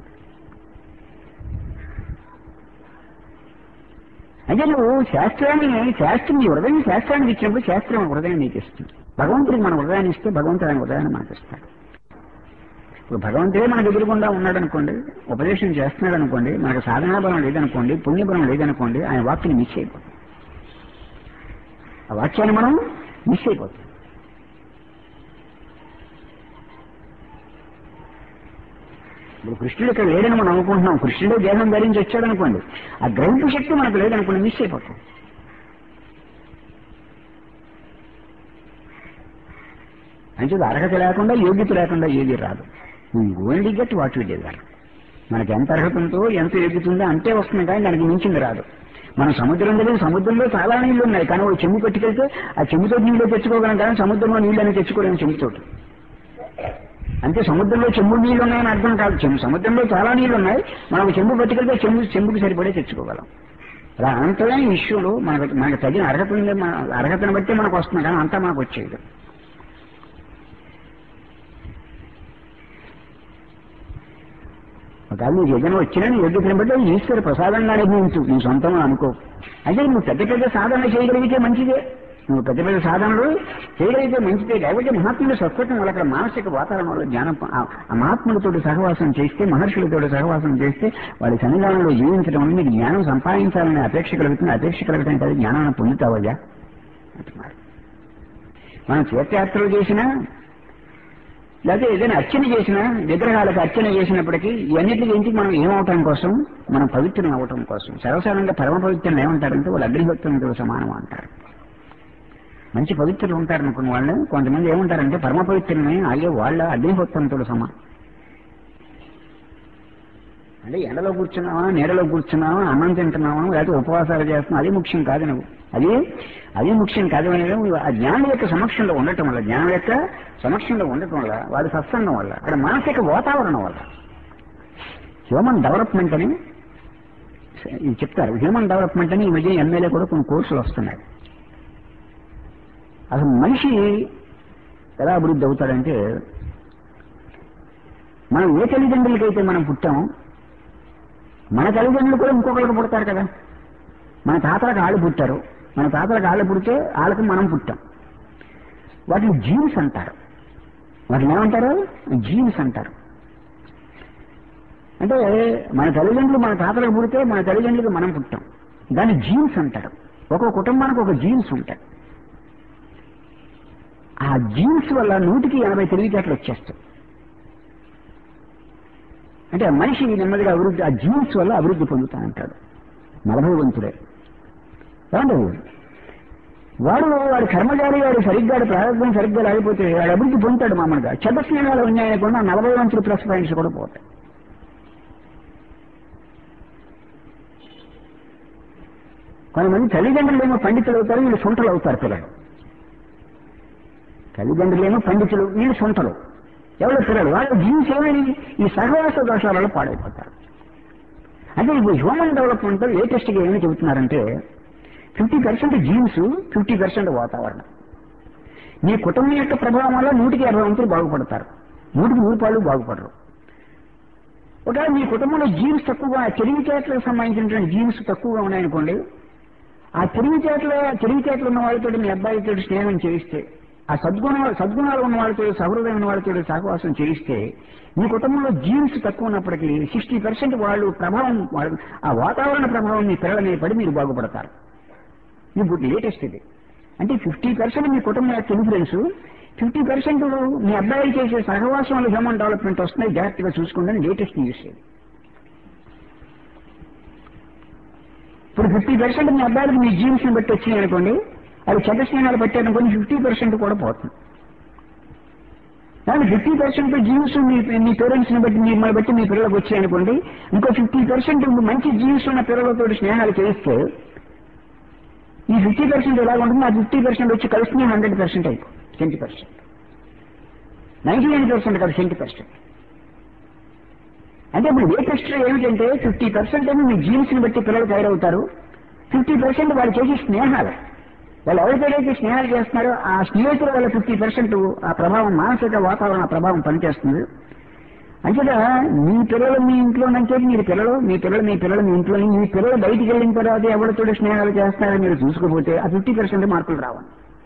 అంటే నువ్వు శాస్త్రాన్ని శాస్త్రం నీ హృదయం శాస్త్రానికి ఇచ్చినప్పుడు శాస్త్రం హృదయం నీకు ఇస్తుంది భగవంతుడికి మన హృదయాన్ని ఇస్తే భగవంతుడు ఆయన హృదయాన్ని మనకి ఇస్తాడు ఇప్పుడు భగవంతుడే మనకు ఎదురుకుండా ఉన్నాడు అనుకోండి ఉపదేశం చేస్తున్నాడు అనుకోండి మనకు సాధనా బలం లేదనుకోండి పుణ్యబలం లేదనుకోండి ఆయన వాక్యని మిస్ అయిపోతుంది ఆ వాక్యాన్ని మనం మిస్ అయిపోతుంది ఇప్పుడు కృష్ణుడు ఇక్కడ లేడని మనం అనుకుంటున్నాం కృష్ణుడే దేహం ధరించి వచ్చాడు అనుకోండి ఆ గ్రహింపు శక్తి మనకు లేదనుకోండి మిస్ అయిపోతుంది అంటే అర్హత లేకుండా యోగ్యత లేకుండా ఏది రాదు only get what you desire మనకి ఎంత అర్హత ఉందో ఎంత యోగ్యత ఉందో అంతే వస్తుంది కానీ దానికి మించింది రాదు మన సముద్రం దగ్గర సముద్రంలో చాలా నీళ్లు ఉన్నాయి కానీ ఒక చెమ్ము పట్టుకెళ్తే ఆ చెమ్ముతో నీళ్లు తెచ్చుకోగలం కానీ సముద్రంలో నీళ్ళు అని తెచ్చుకోలేము చెమ్ముతోటి అంటే సముద్రంలో చెంబు నీళ్లు ఉన్నాయని అర్థం కాదు చెంబు సముద్రంలో చాలా నీళ్లు ఉన్నాయి మనం ఒక చెంబు పట్టుకెళ్తే చెంబు చెంబుకి సరిపడే తెచ్చుకోగలం అలా అంతమైన ఇష్యూలు మనకు మనకు తగిన అర్హత ఉంది మన అర్హతను బట్టి మనకు వస్తుంది కానీ అంతా మనకు వచ్చేది ఒకవేళ నీకు ఏదైనా వచ్చినా నీ యోగ్యతను బట్టి అది ఈశ్వర ప్రసాదంగా అనుభవించు నీ సొంతం అనుకో అయితే నువ్వు పెద్ద పెద్ద సాధన చేయగలిగితే మంచిదే నువ్వు పెద్ద పెద్ద సాధనలు చేయగలిగితే మంచిదే లేకపోతే మహాత్ముడు సత్వతం వల్ల అక్కడ మానసిక వాతావరణంలో జ్ఞానం ఆ- ఆ మహాత్ములతో సహవాసం చేస్తే మహర్షులతో సహవాసం చేస్తే వాళ్ళ సన్నిధానంలో జీవించడం వల్ల నీకు జ్ఞానం సంపాదించాలనే అపేక్ష కలుగుతుంది అపేక్ష కలగటం కాదు జ్ఞానాన్ని పొందుతావయ్యా అంటున్నారు మనం తీర్థయాత్రలు చేసినా లేకపోతే ఏదైనా అర్చన చేసినా విగ్రహాలకు అర్చన చేసినప్పటికీ ఇవన్నిటికి ఇంటికి మనం ఏమవటం కోసం మనం పవిత్రం అవటం కోసం సర్వసాధారణంగా పరమ పవిత్రం ఏమంటారంటే వాళ్ళు అగ్నిభక్తులతో సమానం అంటారు మంచి పవిత్రులు ఉంటారు అనుకున్న వాళ్ళు కొంతమంది ఏమంటారంటే పరమ పవిత్రమే అయ్యో వాళ్ళ అగ్నిభక్తులతో సమానం అంటే ఎండలో కూర్చున్నావా నీడలో కూర్చున్నావా అన్నం తింటున్నావా లేకపోతే ఉపవాసాలు చేస్తున్నావు అది ముఖ్యం కాదు నువ్వు అది అది ముఖ్యం కాదు అనేది నువ్వు ఆ జ్ఞానం యొక్క సమక్షంలో ఉండటం వల్ల జ్ఞానం యొక్క సమక్షంలో ఉండటం వల్ల వాడి సత్సంగం వల్ల అక్కడ మానసిక వాతావరణం వల్ల హ్యూమన్ డెవలప్మెంట్ అని ఇది చెప్తారు హ్యూమన్ డెవలప్మెంట్ అని ఈ మధ్య ఎమ్మెల్యే కూడా కొన్ని కోర్సులు వస్తున్నాయి అసలు మనిషి ఎలా అభివృద్ధి అవుతాడంటే మనం ఏ తల్లిదండ్రులకైతే మనం పుట్టాం మన తల్లిదండ్రులు కూడా ఇంకొకరికి పుడతారు కదా మన తాతలకు ఆళ్ళు పుట్టారు మన తాతలకు ఆళ్ళు పుడితే వాళ్ళకి మనం పుట్టాం వాటిని జీన్స్ అంటారు వాటిని ఏమంటారు జీన్స్ అంటారు అంటే మన తల్లిదండ్రులు మన తాతలకు పుడితే మన తల్లిదండ్రులకు మనం పుట్టాం దాన్ని జీన్స్ అంటారు ఒక్కొక్క కుటుంబానికి ఒక జీన్స్ ఉంటాయి ఆ జీన్స్ వల్ల నూటికి ఎనభై తెలివితేటలు వచ్చేస్తాయి అంటే ఆ మనిషి నెమ్మదిగా అభివృద్ధి ఆ జీన్స్ వల్ల అభివృద్ధి పొందుతా అంటాడు నలభై వంతుడే ఏమంటే వాడు వాడి కర్మచారి వాడు సరిగ్గా వాడి ప్రారంభం సరిగ్గా లేకపోతే వాడు అభివృద్ధి పొందుతాడు మామూలుగా చెడ్డ స్నేహాలు ఉన్నాయనుకున్న నలభై వంతులు ప్లస్ పాయింట్స్ కూడా పోతాయి కొంతమంది తల్లిదండ్రులు ఏమో పండితులు అవుతారు వీళ్ళు సొంటలు అవుతారు పిల్లలు తల్లిదండ్రులు ఏమో పండితులు వీళ్ళు సొంటలు ఎవరో పిల్లలు వాళ్ళ జీన్స్ ఏమైనా ఈ సహవాస దోషాల వల్ల పాడైపోతారు అంటే ఇప్పుడు హ్యూమన్ డెవలప్మెంట్ లేటెస్ట్గా ఏమి చెబుతున్నారంటే fifty percent genes fifty percent వాతావరణం మీ కుటుంబం యొక్క ప్రభావం వల్ల నూటికి అరవై వంతులు బాగుపడతారు నూటికి నూరు పాళ్ళు బాగుపడరు ఒకవేళ మీ కుటుంబంలో జీన్స్ తక్కువగా తెలివితేటలకు సంబంధించినటువంటి జీన్స్ తక్కువగా ఉన్నాయనుకోండి ఆ తెలివితేటల తెలివితేటలు ఉన్న వాళ్ళతో మీ అబ్బాయితో స్నేహం చేయిస్తే ఆ సద్గుణాలు సద్గుణాలు ఉన్న వాళ్ళతో సహృదయం ఉన్న వాళ్ళతో సహవాసం చేయిస్తే మీ కుటుంబంలో జీన్స్ తక్కువ ఉన్నప్పటికీ సిక్స్టీ పర్సెంట్ వాళ్ళు ప్రభావం వాళ్ళు ఆ వాతావరణ ప్రభావం మీ పిల్లల మీద పడి మీరు బాగుపడతారు ఇప్పుడు లేటెస్ట్ ఇది అంటే ఫిఫ్టీ పర్సెంట్ మీ కుటుంబం యొక్క ఇన్ఫ్లుయెన్స్ ఫిఫ్టీ పర్సెంట్ మీ అబ్బాయి చేసే సహవాసం వల్ల హ్యూమన్ డెవలప్మెంట్ వస్తున్నాయి జాగ్రత్తగా చూసుకోండి లేటెస్ట్ న్యూస్ ఇది ఇప్పుడు ఫిఫ్టీ పర్సెంట్ మీ అబ్బాయిలకు మీ జీన్స్ ని బట్టి వచ్చినాయి అనుకోండి అది చెడ్డ స్నేహాలు పెట్టారనుకోండి ఫిఫ్టీ పర్సెంట్ కూడా పోతుంది కానీ ఫిఫ్టీ పర్సెంట్ జీన్స్ మీ మీ పేరెంట్స్ ని బట్టి మిమ్మల్ని బట్టి మీ పిల్లలకు వచ్చాయనుకోండి ఇంకో ఫిఫ్టీ పర్సెంట్ మంచి జీన్స్ ఉన్న పిల్లలతో స్నేహాలు చేయిస్తే ఈ ఫిఫ్టీ పర్సెంట్ ఎలా ఉంటుంది ఆ ఫిఫ్టీ పర్సెంట్ వచ్చి కలిసి హండ్రెడ్ పర్సెంట్ అయిపోతుంది cent percent ninety nine percent కాదు సెంటీ పర్సెంట్ అంటే ఇప్పుడు లేటెస్ట్ ఏమిటంటే ఫిఫ్టీ పర్సెంట్ ఏమో మీ జీన్స్ ని బట్టి పిల్లలు తయారవుతారు ఫిఫ్టీ పర్సెంట్ వాళ్ళు చేసే స్నేహాలు వాళ్ళు ఎవరికైతే స్నేహాలు చేస్తున్నారో ఆ స్నేహితుల వల్ల ఫిఫ్టీ పర్సెంట్ ఆ ప్రభావం మానసిక వాతావరణ ప్రభావం పనిచేస్తుంది అంచేత మీ పిల్లలు మీ ఇంట్లోనంటే మీరు పిల్లలు మీ పిల్లలు మీ పిల్లలు మీ ఇంట్లో మీ పిల్లలు బయటికి వెళ్ళిన తర్వాత ఎవరితో స్నేహాలు చేస్తున్నారో మీరు చూసుకోకపోతే ఆ ఫిఫ్టీ పర్సెంట్ మార్కులు రావాలి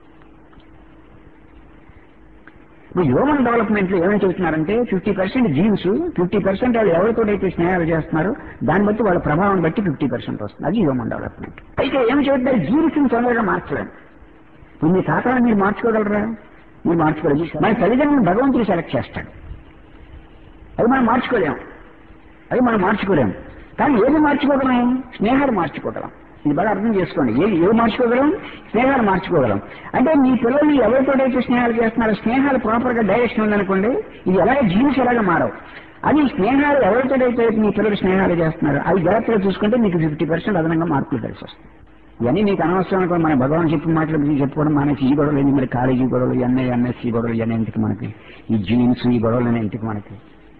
ఇప్పుడు హ్యూమన్ డెవలప్మెంట్ లో ఏమని చెబుతున్నారంటే fifty percent genes fifty percent వాళ్ళు ఎవరితోటైతే స్నేహాలు చేస్తున్నారో దాన్ని బట్టి వాళ్ళ ప్రభావం బట్టి ఫిఫ్టీ పర్సెంట్ వస్తుంది అది హ్యూమన్ డెవలప్మెంట్ అయితే ఏమి చెబుతారు జీన్స్ ని తొందరగా మార్చలేము ఇప్పుడు మీ ఖాతాను మీరు మార్చుకోగలరా మీరు మార్చుకోలేదు మన తల్లిదండ్రులు భగవంతుడు సెలెక్ట్ చేస్తాడు అది మనం మార్చుకోలేము అది మనం మార్చుకోలేము కానీ ఏది మార్చుకోగలం స్నేహాలు మార్చుకోగలం ఇది బాగా అర్థం చేసుకోండి ఏది ఏది మార్చుకోగలం స్నేహాలు మార్చుకోగలం అంటే మీ పిల్లలు ఎవరితోటైతే స్నేహాలు చేస్తున్నారో స్నేహాలు ప్రాపర్ గా డైరెక్షన్ ఉందనుకోండి ఇది ఎలాగ జీన్స్ ఎలాగ మారవు అది స్నేహాలు ఎవరితోటైతే మీ పిల్లలు స్నేహాలు చేస్తున్నారు అవి జాగ్రత్తగా చూసుకుంటే మీకు ఫిఫ్టీ పర్సెంట్ అదనంగా మార్కులు కలిసి వస్తాయి ఇవన్నీ నీకు అనవసరం అనుకో మన భగవాన్ చెప్పిన మాటలు మీరు చెప్పుకోవడం మనకి ఈ గొడవలు ఏంటి మరి కాలేజీ గొడవలు ఎంఏ ఎంఎస్సీ గొడవలు ఇవన్నీ ఎందుకు మనకి ఈ జీన్స్ ఈ గొడవలు అనేవి ఎందుకు మనకి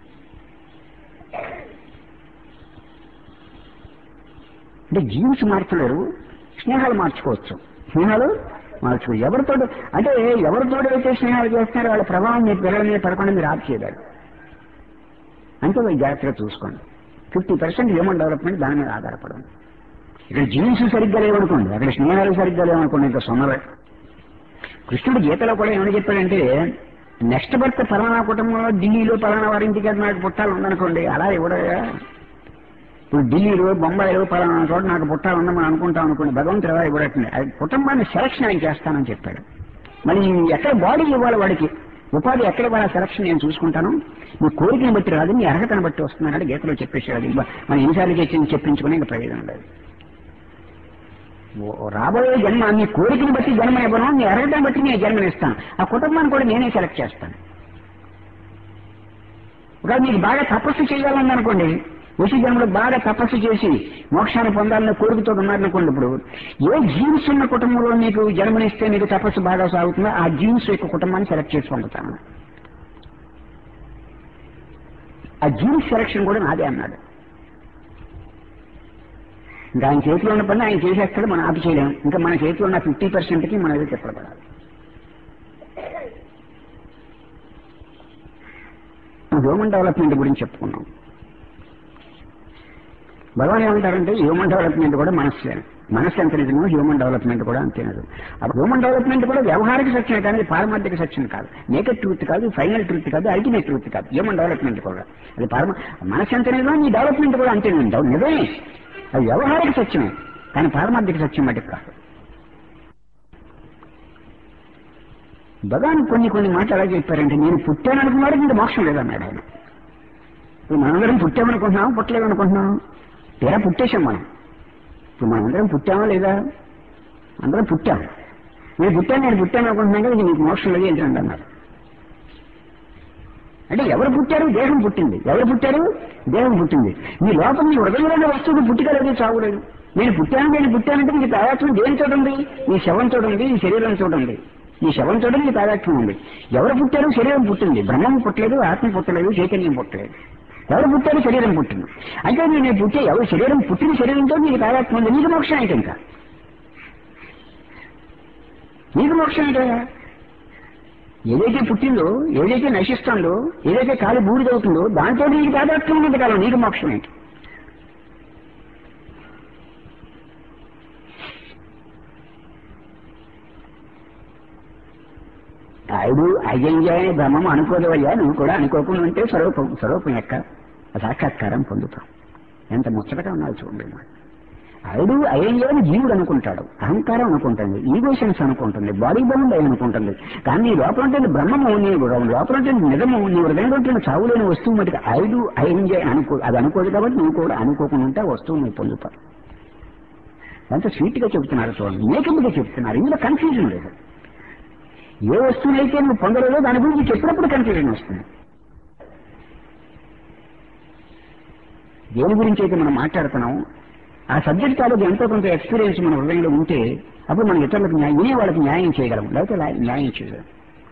అంటే జీన్స్ మార్చలేరు స్నేహాలు మార్చుకోవచ్చు స్నేహాలు మార్చుకో ఎవరితో అంటే ఎవరితో అయితే స్నేహాలు చేస్తున్నారో వాళ్ళ ప్రభావం మీ పిల్లల మీద పడకుండా మీరు ఆప్ చేయలేరు అంటే మీరు జాగ్రత్తగా చూసుకోండి ఫిఫ్టీ పర్సెంట్ హ్యూమన్ డెవలప్మెంట్ దాని మీద ఆధారపడండి ఇక్కడ జీన్స్ సరిగ్గా లేవనుకోండి అక్కడ స్నేహాలు సరిగ్గా లేవనుకోండి ఇంకా సొన్నలే కృష్ణుడు గీతలో కూడా ఏమని చెప్పాడంటే నెక్స్ట్ బర్త్ ఫలానా కుటుంబంలో ఢిల్లీలో ఫలానా వారి ఇంటికి నాకు పుట్టాలు ఉందనుకోండి అలా ఇవ్వడగా ఇప్పుడు ఢిల్లీలో బొంబాయిలో పలానా చోట నాకు పుట్టాలు ఉందని మనం అనుకుంటాం అనుకోండి భగవంతుడు ఎలా ఇవ్వడట్లేదు అది కుటుంబాన్ని సెలక్షన్ ఆయన చేస్తానని చెప్పాడు మరి ఎక్కడ బాడీ ఇవ్వాలి వాడికి ఉపాధి ఎక్కడ వాళ్ళ సెలక్షన్ నేను చూసుకుంటాను మీ కోరికని బట్టి రాదు మీ అర్హతను బట్టి వస్తున్నాడు గీతలో చెప్పేసాడు మనం ఎన్నిసార్లు చెప్పి చెప్పించుకునే ఇంకా ప్రయోజనం లేదు ఓ- రాబోయే జన్మ నీ కోరికని బట్టి జన్మ ఇవ్వను నీ అర్హతను బట్టి నేను జన్మనిస్తాను ఆ కుటుంబాన్ని కూడా నేనే సెలెక్ట్ చేస్తాను ఒకవేళ మీకు బాగా తపస్సు చేయాలని అనుకోండి వచ్చి జన్మలో బాగా తపస్సు చేసి మోక్షాన్ని పొందాలని కోరికతో ఉన్నారనుకోండి ఇప్పుడు ఏ జీన్స్ ఉన్న కుటుంబంలో మీకు జన్మనిస్తే మీకు తపస్సు బాగా సాగుతుందో ఆ జీన్స్ యొక్క కుటుంబాన్ని సెలెక్ట్ చేసి పంపుతాను ఆ జీన్స్ సెలక్షన్ కూడా నాదే అన్నాడు ఇంకా ఆయన చేతిలో ఉన్న పని ఆయన చేసేస్తాడు మనం ఆపి చేయలేము ఇంకా మన చేతిలో ఉన్న ఫిఫ్టీ పర్సెంట్కి మనం ఏదో చెప్పబడాలి హ్యూమన్ డెవలప్మెంట్ గురించి చెప్పుకున్నాం భగవాన్ ఏమంటారంటే హ్యూమన్ డెవలప్మెంట్ కూడా మనస్సే మనస్సు ఎంత నిజమో హ్యూమన్ డెవలప్మెంట్ కూడా అంతే నిజం అప్పుడు హ్యూమన్ డెవలప్మెంట్ కూడా వ్యవహారిక సత్యం కానీ పారమార్థిక సత్యం కాదు నేకెడ్ ట్రూత్ కాదు ఫైనల్ ట్రూత్ కాదు అల్టిమేట్ ట్రూత్ కాదు హ్యూమన్ డెవలప్మెంట్ కూడా అది పారమ మనస్సు ఎంత నిజమో నీ డెవలప్మెంట్ కూడా అంతే నిజం నిజమే అది వ్యవహారిక సత్యమే కానీ పారమార్థిక సత్యం మటుకు కాదు భగవాన్ కొన్ని కొన్ని మాటలు ఎలా చెప్పారంటే నేను పుట్టాను అనుకున్నాడు ఇంకా మోక్షం లేదన్నాడు ఆయన ఇప్పుడు మనందరం పుట్టామనుకుంటున్నాం పుట్టలేదు అనుకుంటున్నాం తీరా పుట్టేశాం మనం ఇప్పుడు మనందరం పుట్టామా లేదా అందరం పుట్టాం నేను పుట్టాను నేను పుట్టాను అనుకుంటున్నాను కదా నీకు మోక్షం లేదు ఏంటంటే అన్నారు అంటే ఎవరు పుట్టారు దేహం పుట్టింది ఎవరు పుట్టారు దేహం పుట్టింది మీ లోపల మీ హృదయంలోని వస్తువుకు పుట్టిక లేదు చావు లేదు నేను పుట్టాను నేను పుట్టానంటే నీకు తాదాత్మ్యం దేని చూడండి నీ శవం చూడండి నీ శరీరం చూడండి నీ శవం చూడండి నీ తాదాత్మ్యం ఉంది ఎవరు పుట్టారు శరీరం పుట్టింది బ్రహ్మం పుట్టలేదు ఆత్మ పుట్టలేదు చైతన్యం పుట్టలేదు ఎవరు పుట్టారు శరీరం పుట్టింది అంటే నేను పుట్టే ఎవరు శరీరం పుట్టిన శరీరంతో నీకు తాదాత్మ్యం ఉంది నీకు మోక్షం అయితే ఇంకా నీకు మోక్షం అంటే ఏదైతే పుట్టిందో ఏదైతే నశిస్తుందో ఏదైతే కాలి బూడిదవుతుందో దాంతో నీకు తాదాత్మ్యం ఉన్నది కాలం నీకు మోక్షం ఏంటి ఆయుడు అయ్యంజాయని బ్రహ్మం అనుకోదవయ్యా నువ్వు కూడా అనుకోకుండా ఉంటే స్వరూపం స్వరూపం యొక్క సాక్షాత్కారం పొందుతాం ఎంత ముచ్చటగా ఉన్నాడు చూడండి మాట ఆయుడు అయ్యంజాయని జీవుడు అనుకుంటాడు అహంకారం అనుకుంటుంది ఈగోషన్స్ అనుకుంటుంది బాడీ బౌండ్ అయి అనుకుంటుంది కానీ నీ లోపల ఉంటుంది బ్రహ్మము నీ లోపల ఉంటుంది నిజము నీ హృదయంలో ఉంటుంది చావులేని వస్తువు మటుకు ఆయుడు అయ్యంజాయ అనుకో అది అనుకోదు కాబట్టి నువ్వు కూడా అనుకోకుండా ఉంటే ఆ వస్తువు నువ్వు పొందుతావు ఎంత స్వీట్ గా చెబుతున్నారు చూడండి నేకెందుకు చెప్తున్నారు ఇందులో కన్ఫ్యూజన్ లేదు ఏ వస్తువునైతే నువ్వు పొందలేదో దాని గురించి చెప్పినప్పుడు కన్ఫ్యూజన్ వస్తుంది దేని గురించి అయితే మనం మాట్లాడుతున్నాం ఆ సబ్జెక్ట్ తాలూకు ఎంతో కొంత ఎక్స్పీరియన్స్ మన హృదయంలో ఉంటే అప్పుడు మనం ఇతరులకు న్యాయం వినే వాళ్ళకి న్యాయం చేయగలం లేకపోతే లా- న్యాయం చేయగలం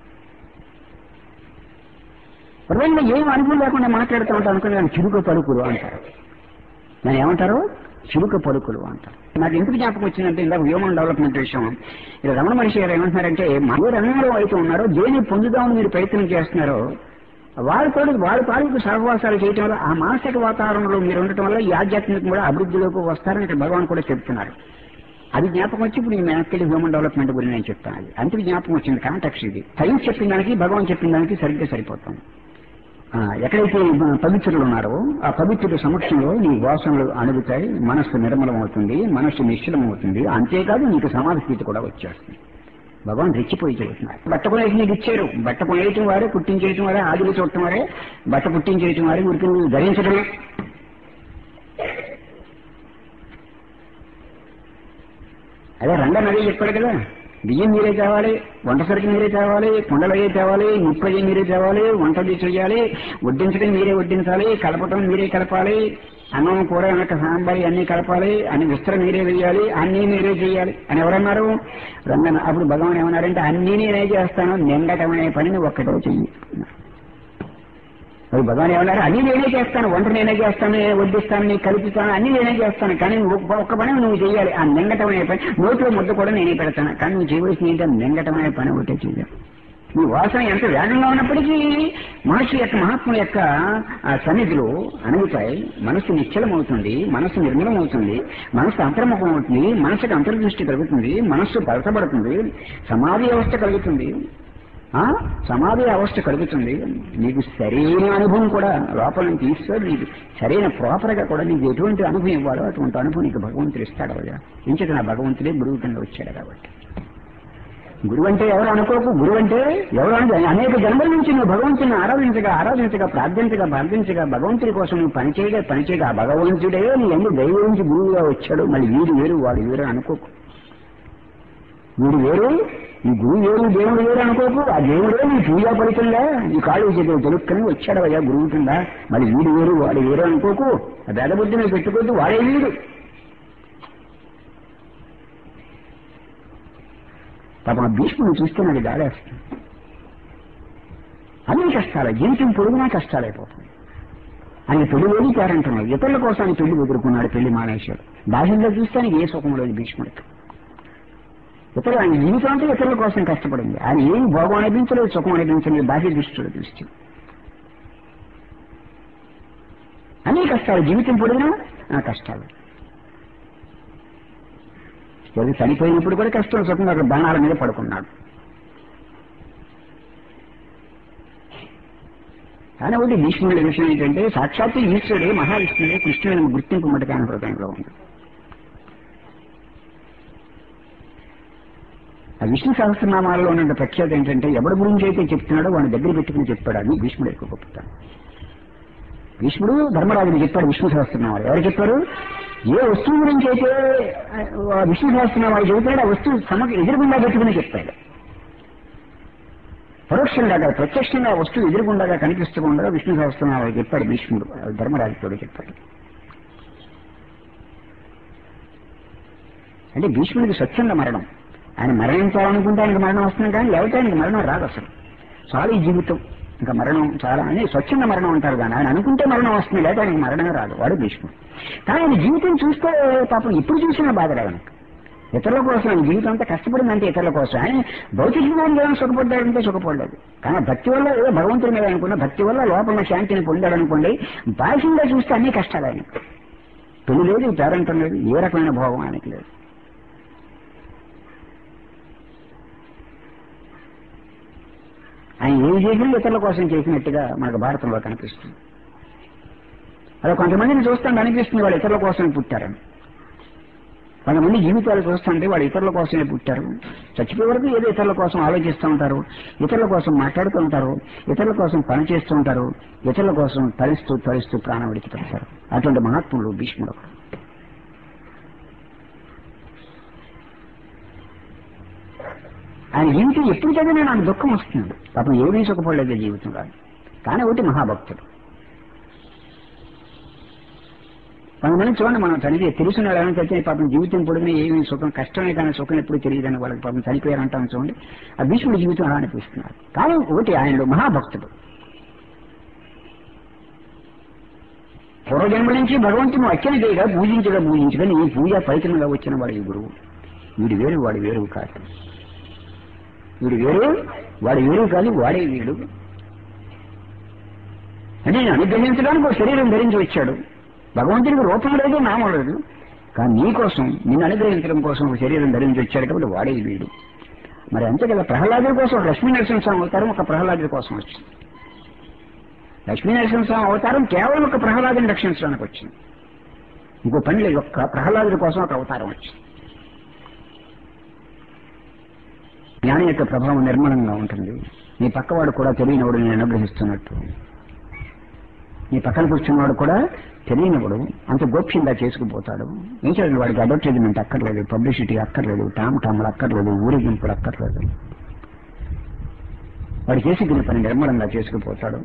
హృదయంలో ఏం అనుభవం లేకుండా మాట్లాడుతూ ఉంటాం అనుకుని దాన్ని చిరుక పలుకులు అంటారు దాన్ని ఏమంటారు చిలుక పలుకులు అంటారు నాకు ఎందుకు జ్ఞాపకం వచ్చిందంటే ఇందాక హ్యూమన్ డెవలప్మెంట్ విషయం ఇలా రమణ మనిషి గారు ఏమంటున్నారంటే ఏ రంగంలో అయితే ఉన్నారో దేన్ని పొందుదామని మీరు ప్రయత్నం చేస్తున్నారో వారితో వారి తాలూకు సహవాసాలు చేయటం వల్ల ఆ మానసిక వాతావరణంలో మీరు ఉండటం వల్ల ఈ ఆధ్యాత్మికం కూడా అభివృద్ధిలోకి వస్తారని ఇక్కడ భగవాన్ కూడా చెప్తున్నారు అది జ్ఞాపకం వచ్చి ఇప్పుడు నేను వెనక్కి హ్యూమన్ డెవలప్మెంట్ గురించి నేను చెప్తాను అది అంతకు జ్ఞాపకం వచ్చింది కాంటాక్స్ ఇది సైన్స్ చెప్పిన దానికి భగవాన్ చెప్పిన దానికి సరిగ్గా సరిపోతుంది ఆ, ఎక్కడైతే మన పవిత్రులు ఉన్నారో ఆ పవిత్రుల సమక్షంలో నీ వాసనలు అణుగుతాయి మనస్సు నిర్మలం అవుతుంది మనస్సు నిశ్చలం అవుతుంది అంతేకాదు నీకు సమాధి స్థితి కూడా వచ్చేస్తుంది భగవాన్ రెచ్చిపోయి చెబుతున్నారు బట్ట కొనేసి నీకు ఇచ్చారు బట్ట కొనేయటం వారే కుట్టించేయటం వారే ఆదిలో చూడటం వారే బట్ట కుట్టించేయటం వారే ఊరికి నువ్వు ధరించడమే అదే రంగన్ అదే చెప్పాడు కదా బియ్యం మీరే తేవాలి వంట సరికి మీరే తేవాలి కుండలయ్యే తేవాలి ముప్పయ్య మీరే తేవాలి వంటది చేయాలి వడ్డించడం మీరే వడ్డించాలి కలపటం మీరే కలపాలి అన్నం కూర వెనక సాంబారి అన్ని కలపాలి అన్ని విస్తరం మీరే వేయాలి అన్ని మీరే చేయాలి అని ఎవరన్నారు రంగన్ అప్పుడు భగవాన్ ఏమన్నారంటే అన్ని నేనే చేస్తాను నిండటం అనే పనిని ఒక్కటే చెయ్యి మరి భగవాన్ ఏమన్నారు అన్ని నేనే చేస్తాను వంట నేనే చేస్తాను నేనే వడ్డిస్తాను నీకు కలుపుతాను అన్ని నేనే చేస్తాను కానీ నువ్వు ఒక్క- ఒక్క పని నువ్వు చేయాలి ఆ నింగటం అనే పని నోట్లో ముద్ద కూడా నేనే పెడతాను కానీ నువ్వు చేయవలసిన ఏంటంటే నింగటం అనే పని ఒకటే చేయాలి నీ వాసన ఎంత వేగంగా ఉన్నప్పటికీ మనిషి యొక్క మహాత్ముల యొక్క ఆ సన్నిధిలో అణుగుతాయి మనసు నిశ్చలం అవుతుంది మనసు నిర్మలం అవుతుంది మనసు అంతర్ముఖం అవుతుంది మనసుకి అంతర్దృష్టి కలుగుతుంది మనస్సు బలసపడుతుంది సమాధి వ్యవస్థ కలుగుతుంది ఆ సమాధి అవస్థ కలుగుతుంది నీకు సరైన అనుభవం కూడా లోపల నుంచి ఈశ్వరుడు నీకు సరైన ప్రాపర్ గా కూడా నీకు ఎటువంటి అనుభవం ఇవ్వాలో అటువంటి అనుభవం నీకు భగవంతుడు ఇస్తాడు అవగా ఇంచక నా భగవంతుడే గురువు కింద వచ్చాడు కాబట్టి గురువు అంటే ఎవరు అనుకోకు గురువు అంటే ఎవరు అంటే అనేక జన్మల నుంచి నువ్వు భగవంతుని ఆరాధించగా ఆరాధించగా ప్రార్థించగా ప్రార్థించగా భగవంతుడి కోసం నువ్వు పనిచేయగా పనిచేయగా ఆ భగవంతుడే నీ ఎందు దైవం నుంచి గురువుగా వచ్చాడు మళ్ళీ వీడు వేరు వాడు వేరు అనుకోకు వీడు వేరు ఈ గురువు వేరు దేవుడు వేరు అనుకోకు ఆ దేవుడే నీ పూజా ఫలితంగా ఈ కాళ్ళు చేతులు తొలుక్కని వచ్చాడు అయ్యా గురువు కింద మరి వీడు వేరు వాడు వేరు అనుకోకు ఆ బెదబుద్ధి నువ్వు పెట్టుకోవద్దు వాడే వీడు పాపం ఆ భీష్ముడు చూస్తే నాకు దాడేస్తుంది అన్ని కష్టాలే జీవితం పొడుగునా కష్టాలైపోతుంది ఆయన పెళ్లి లేని పేరంటున్నాడు ఇతరుల కోసం ఆయన పెళ్లి ఎదుర్కొన్నాడు పెళ్లి మానేశాడు బాహ్యంగా చూస్తే ఆయనకి ఏ సుఖం లేదు భీష్ముడికి ఇతరులు ఆయన జీవితం అంటే ఇతరుల కోసం కష్టపడింది ఆయన ఏం భోగం అనిపించలేదు సుఖం అనిపించలేదు బాహ్య దృష్టిలో దృష్టి అన్ని కష్టాలు జీవితం పొడిగినా ఆ కష్టాలు ఎవరు చనిపోయినప్పుడు కూడా కష్టం సుఖం అక్కడ బాణాల మీద పడుకున్నాడు కానీ ఒకటి భీష్ముడి విషయం ఏంటంటే సాక్షాత్తు ఈశ్వరుడే మహావిష్ణుడే కృష్ణుడిని గుర్తింపు మటుకు ఆయన హృదయంలో ఉంది ఆ విష్ణు సహస్రనామాలలో ఉన్న ప్రఖ్యాత ఏంటంటే ఎవరి గురించి అయితే చెప్తున్నాడో వాడిని దగ్గర పెట్టుకుని చెప్పాడు అది భీష్ముడు ఎక్కువ గొప్పతాడు భీష్ముడు ధర్మరాజుని చెప్పాడు విష్ణు సహస్రనామాలు ఎవరు చెప్పారు ఏ వస్తువు గురించి అయితే ఆ విష్ణు సహస్రనామాలు చెబుతాడు ఆ వస్తువు సమగ్ర ఎదురుగుండా పెట్టుకుని చెప్పాడు పరోక్షంగా కాదు, ప్రత్యక్షంగా ఆ వస్తువు ఎదురుగుండగా కనిపిస్తూ ఉండగా విష్ణు సహస్రనామాలు చెప్పాడు భీష్ముడు ధర్మరాజుతో చెప్పాడు అంటే భీష్ముడికి స్వచ్ఛంద మరణం ఆయన మరణించాలనుకుంటే ఆయనకు మరణం వస్తుంది కానీ లేకపోతే ఆయనకి మరణం రాదు అసలు చాలా ఈ జీవితం ఇంకా మరణం చాలా అని స్వచ్ఛంద మరణం అంటారు కానీ ఆయన అనుకుంటే మరణం వస్తుంది లేకపోతే ఆయనకి మరణమే రాదు వాడు భీష్ముడు కానీ ఆయన జీవితం చూస్తే పాపం ఇప్పుడు చూసినా బాధ రాదు ఇతరుల కోసం ఆయన జీవితం అంతా కష్టపడిందంటే ఇతరుల కోసం ఆయన భౌతికంగా ఏమైనా సుఖపడ్డాడంటే సుఖపడలేదు కానీ భక్తి వల్ల ఏదో భగవంతుడి మీద అనుకున్న భక్తి వల్ల లోపల శాంతిని పొందాడనుకోండి బాహ్యంగా చూస్తే అన్ని కష్టాలు ఆయన పెళ్లి లేదు పేరంటం లేదు ఏ రకమైన భోగం ఆయనకి లేదు ఆయన ఏం చేసినా ఇతరుల కోసం చేసినట్టుగా మనకు భారతంలో కనిపిస్తుంది అలా కొంతమందిని చూస్తాం అనిపిస్తుంది వాళ్ళు ఇతరుల కోసం పుట్టారని కొంతమంది జీవితాలు చూస్తుంటే వాళ్ళు ఇతరుల కోసమే పుట్టారు చచ్చిపోయే వరకు ఏదో ఇతరుల కోసం ఆలోచిస్తూ ఉంటారు ఇతరుల కోసం మాట్లాడుతూ ఉంటారు ఇతరుల కోసం పని చేస్తూ ఉంటారు ఇతరుల కోసం తలిస్తూ తలిస్తూ ప్రాణం విడిచిపెడతారు అటువంటి మహాత్ములు భీష్ముడు ఒకడు. ఆయన జీవితం ఎప్పుడు చదివినా నాకు దుఃఖం వస్తుంది పాపం ఏమీ సుఖపడలేదు జీవితంలో కానీ ఒకటి మహాభక్తుడు కొంతమంది చూడండి మనం చనిపోయి తెలుసున్న వాళ్ళని చచ్చిన పాపం జీవితం పొడిగిన ఏమి సుఖం కష్టమే కానీ సుఖం ఎప్పుడు తెలియదని వాళ్ళకి పాపం చనిపోయారంటాం చూడండి ఆ భీష్ముడి జీవితం అలా అనిపిస్తున్నారు కానీ ఒకటి ఆయనలో మహాభక్తుడు పూర్వజన్మ నుంచి భగవంతుని అత్యని చేయగా పూజించగా పూజించగా నీ పూజ ఫలితంగా వచ్చిన వాడు ఈ గురువు వీడు వేరు వాడు వేరు కాదు వీడు వేరు వాడు వేరు కాదు వాడే వీడు అంటే నేను అనుగ్రహించడానికి ఒక శరీరం ధరించి వచ్చాడు భగవంతుడికి రూపం లేదు నామం లేదు కానీ నీ కోసం నిన్ను అనుగ్రహించడం కోసం ఒక శరీరం ధరించి వచ్చాడు కాబట్టి వాడే వీడు మరి అంతే కదా ప్రహ్లాదుడి కోసం లక్ష్మీ నరసింహస్వామి అవతారం ఒక ప్రహ్లాదుడి కోసం వచ్చింది లక్ష్మీ నరసింహస్వామి అవతారం కేవలం ఒక ప్రహ్లాదుని రక్షించడానికి వచ్చింది ఇంకో పని లేదు ఒక్క ప్రహ్లాదుడి కోసం ఒక అవతారం వచ్చింది జ్ఞానం యొక్క ప్రభావం నిర్మలంగా ఉంటుంది నీ పక్కవాడు కూడా తెలియనివాడు నేను అనుగ్రహిస్తున్నట్టు నీ పక్కన కూర్చున్నవాడు కూడా తెలియనివాడు అంత గోప్యంగా చేసుకుపోతాడు ఏం చేయాలి వాడికి అడ్వర్టైజ్మెంట్ అక్కర్లేదు పబ్లిసిటీ అక్కర్లేదు టామ్ టాములు అక్కర్లేదు ఊరేగింపులు అక్కర్లేదు వాడు చేసి పని నిర్మలంగా చేసుకుపోతాడు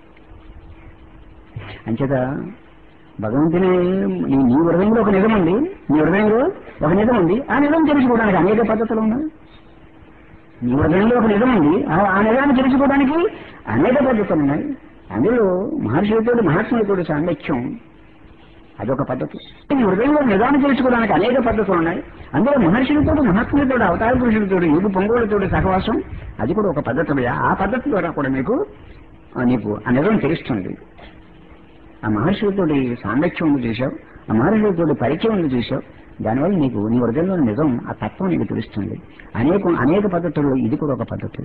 అంచేత భగవంతుని నీ నీ హృదయంలో ఒక నిజం ఉంది నీ హృదయంలో ఒక నిజం ఉంది ఆ నిజం తెలుసుకోవడానికి అనేక పద్ధతులు ఉన్నాయి నీ హృదయంలో ఒక నిజం ఉంది ఆ- ఆ నిజాన్ని తెలుసుకోవడానికి అనేక పద్ధతులు ఉన్నాయి అందులో మహర్షులతో మహాత్ములతో సాంగత్యం అదొక పద్ధతి నీ హృదయంలో నిజాన్ని తెలుసుకోవడానికి అనేక పద్ధతులు ఉన్నాయి అందులో మహర్షులతో మహాత్ములతో అవతార పురుషులతో యుగు పొంగోలతో సహవాసం అది కూడా ఒక పద్ధతి ఆ పద్ధతి ద్వారా కూడా మీకు ఆ, నీకు ఆ నిజం తెలుస్తుంది ఆ మహర్షులతోటి సాంగత్యం ఉంది చేశావు ఆ మహర్షులతోటి పరిచయం ఉంది చేశావు దానివల్ల నీకు నీ హృదయంలో నిజం ఆ తత్వం నీకు తెలుస్తుంది అనేక అనేక పద్ధతుల్లో ఇది కూడా ఒక పద్ధతి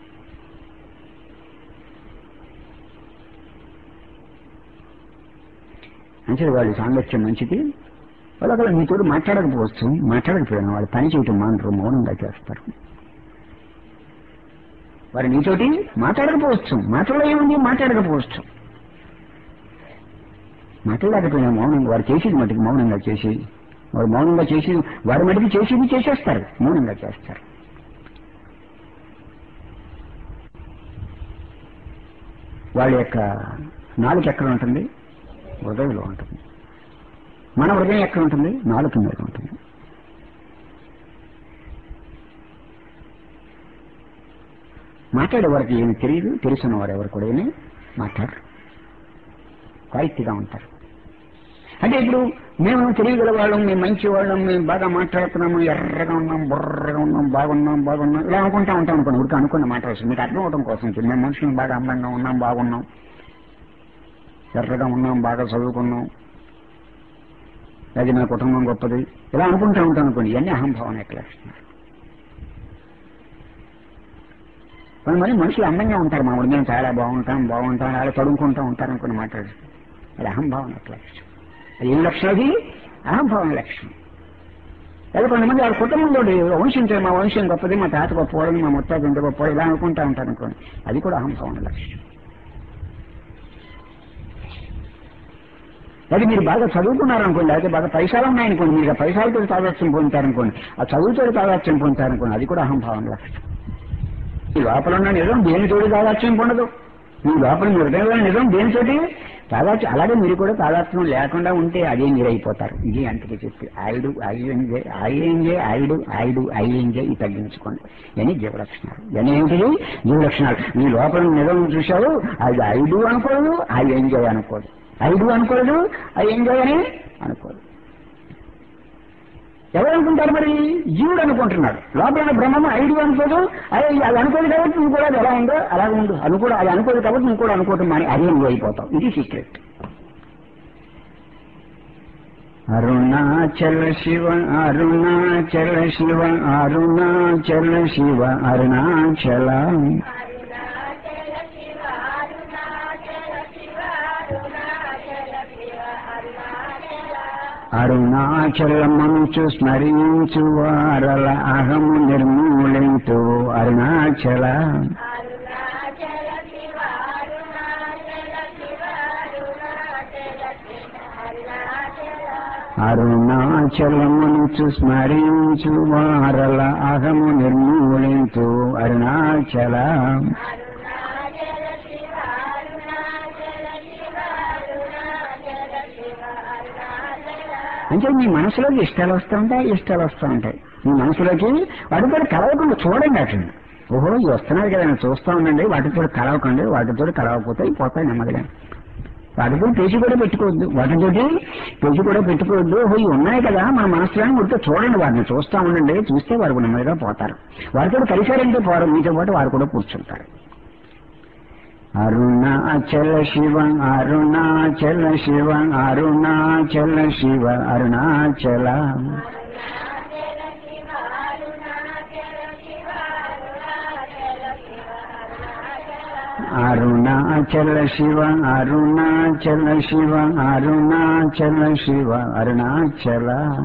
మంచిది వాళ్ళు సాంగత్యం మంచిది వాళ్ళు అక్కడ నీతో మాట్లాడకపోవచ్చు మాట్లాడకపోయినా వాళ్ళు పని చేయటం మానరు మౌనంగా చేస్తారు వారు నీతోటి మాట్లాడకపోవచ్చు మాటల్లో ఏముంది మాట్లాడకపోవచ్చు మాట్లాడకపోయినా మౌనంగా వారు చేసేది మటుకు మౌనంగా చేసి వారు మౌనంగా చేసి వారి మటుకు చేసేది చేసేస్తారు మౌనంగా చేస్తారు వాళ్ళ యొక్క నాలుక ఎక్కడ ఉంటుంది హృదయంలో ఉంటుంది మన హృదయం ఎక్కడ ఉంటుంది నాలుక మీద ఉంటుంది మాట్లాడే వారికి ఏమి తెలియదు తెలుసున్న వారు ఎవరు కూడా ఏమీ మాట్లాడరు క్వాలిటీగా ఉంటారు అంటే ఇప్పుడు మేము తెలియగల వాళ్ళం మేము మంచి వాళ్ళం మేము బాగా మాట్లాడుతున్నాము ఎర్రగా ఉన్నాం బుర్రగా ఉన్నాం బాగున్నాం బాగున్నాం ఇలా అనుకుంటా ఉంటాం అనుకోండి ఉడికి అనుకున్న మాట వస్తుంది మీకు అర్థం అవడం కోసం ఇది. మేము మనుషులు బాగా అందంగా ఉన్నాం బాగున్నాం ఎర్రగా ఉన్నాం బాగా చదువుకున్నాం అది నా కుటుంబం గొప్పది ఇలా అనుకుంటా ఉంటాం అనుకోండి ఇవన్నీ అహంభావన ఎట్లా కొంతమంది మనుషులు అందంగా ఉంటారు మా మేము చాలా బాగుంటాం బాగుంటాం అలా తడుముకుంటూ ఉంటారు అనుకుని మాట్లాడు అది అహంభావన ఎట్లా అది ఏం లక్షణం అది అహంభావన లక్షణం లేదా కొంతమంది వాళ్ళ కుటుంబంలో వంశం చే- మా వంశం గొప్పది మా తాత గొప్పవాడు మా ముత్తాత ఇంత గొప్పవాడు ఇలా అనుకుంటా ఉంటారు అనుకోండి అది కూడా అహంభావన లక్షణం అది మీరు బాగా చదువుకున్నారనుకోండి అయితే బాగా పైసలు ఉన్నాయనుకోండి మీరు ఆ పైసలతో తాదాత్యం పొందుతారనుకోండి ఆ చదువుతో తాదాత్యం పొందుతారనుకోండి అది కూడా అహంభావన లక్షణం ఈ లోపల ఉన్న నిజం దేనితోటి తాదాత్యం పొందదు ఈ లోపల మీ హృదయంలో నిజం దేనితోటి తాదాత్మ్యం అలాగే మీరు కూడా తాదాత్మ్యం లేకుండా ఉంటే అదే మీరు అయిపోతారు ఇది అంతకే చెప్పి ఆయుడు ఐఎంజే ఐఎంజే ఆయుడు ఆయుడు ఐఎంజే ఇది తగ్గించుకోండి ఇవన్నీ జీవలక్షణాలు ఇవన్నీ ఏమిటి జీవలక్షణాలు మీ లోపల నిజం చూశారు అది ఐదు అనుకోదు ఐ ఎంజాయ్ అనుకోదు ఐదు అనుకోదు ఐ ఎంజాయ్ అని అనుకోదు ఎవరు అనుకుంటారు మరి జీవుడు అనుకుంటున్నాడు లోపల ఉన్న బ్రహ్మము ఐదు అనుకోదు అది అది అనుకోదు కాబట్టి నువ్వు కూడా అది ఎలా ఉందో అలా ఉండు అది కూడా అది అనుకోదు కాబట్టి నువ్వు కూడా అనుకోవటం మాని అదే నువ్వు అయిపోతావు ఇది సీక్రెట్ అరుణాచల శివ అరుణాచల శివ అరుణాచల శివ అరుణాచల అరుణాచలమంచు స్మరించు వారల అహము నిర్మూలించు అరుణాచల అరుణాచలమునుచు స్మరించు వారల అహము నిర్మూలించు అరుణాచల అంటే మీ మనసులోకి ఇష్టాలు వస్తూ ఉంటాయి ఇష్టాలు వస్తూ ఉంటాయి మీ మనసులోకి వాటితో కలవకుండా చూడండి అట్లా ఓహో ఇవి వస్తున్నారు కదా నేను చూస్తూ ఉండండి వాటితో కలవకండి వాటితో కలవకపోతే ఇవి పోతాయి నెమ్మదిగా వాటితో పేచి కూడా పెట్టుకోవద్దు వాటితోటి పేచి కూడా పెట్టుకోవద్దు ఓహో ఇవి ఉన్నాయి కదా మన మనసులో ఉడితే చూడండి వాటిని చూస్తూ ఉండండి చూస్తే వారు నెమ్మదిగా పోతారు వారితో కలిశారంటే పోరు మీతో పాటు వారు కూడా కూర్చుంటారు అరుణాచల శివ అరుణాచల శివ అరుణాచల శివ అరుణాచల అరుణాచల శివ అరుణాచల శివ అరుణాచల శివ అరుణాచల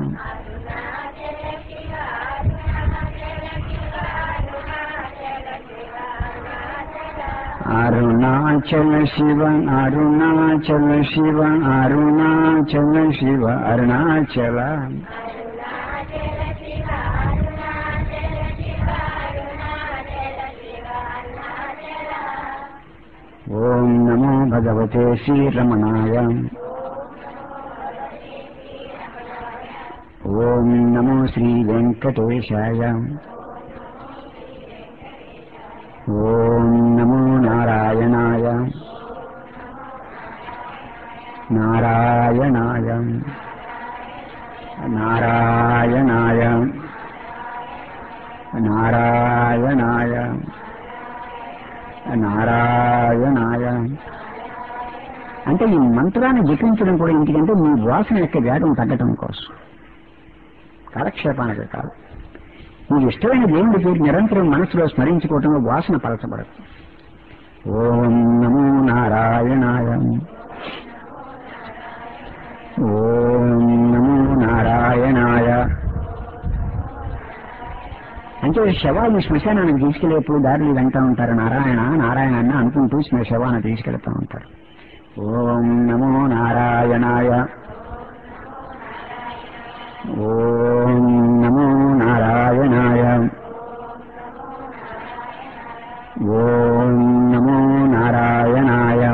అరుణాచల శివ అరుణాచల శివ అరుణాచల శివ అరుణాచల ఓం నమో భగవతే శ్రీరమణాయ ఓం నమో శ్రీ వెంకటేశాయ ఓం నమో నారాయణాయ నారాయణాయ నారాయణాయ నారాయణాయ నారాయణాయ అంటే ఈ మంత్రాన్ని జపించడం కూడా ఎందుకంటే మీ వాసన యొక్క వేగం తగ్గటం కోసం కాలక్షేపానికి కాదు మీకు ఇష్టమైన దేవుడి పేరు నిరంతరం మనసులో స్మరించుకోవటంలో వాసన పలచబడదు ఓం నమో నారాయణాయ ఓం నమో నారాయణాయ అంటే శవాన్ని శ్మశానానికి తీసుకెళ్లేప్పుడు దారిలో వెంటా ఉంటారు నారాయణ నారాయణ అని అనుకుంటూ శ్మ- శవాన్ని తీసుకెళ్తా ఉంటారు ఓం నమో నారాయణాయ ఓం నమో నారాయణాయ ఓం నమో నారాయణాయ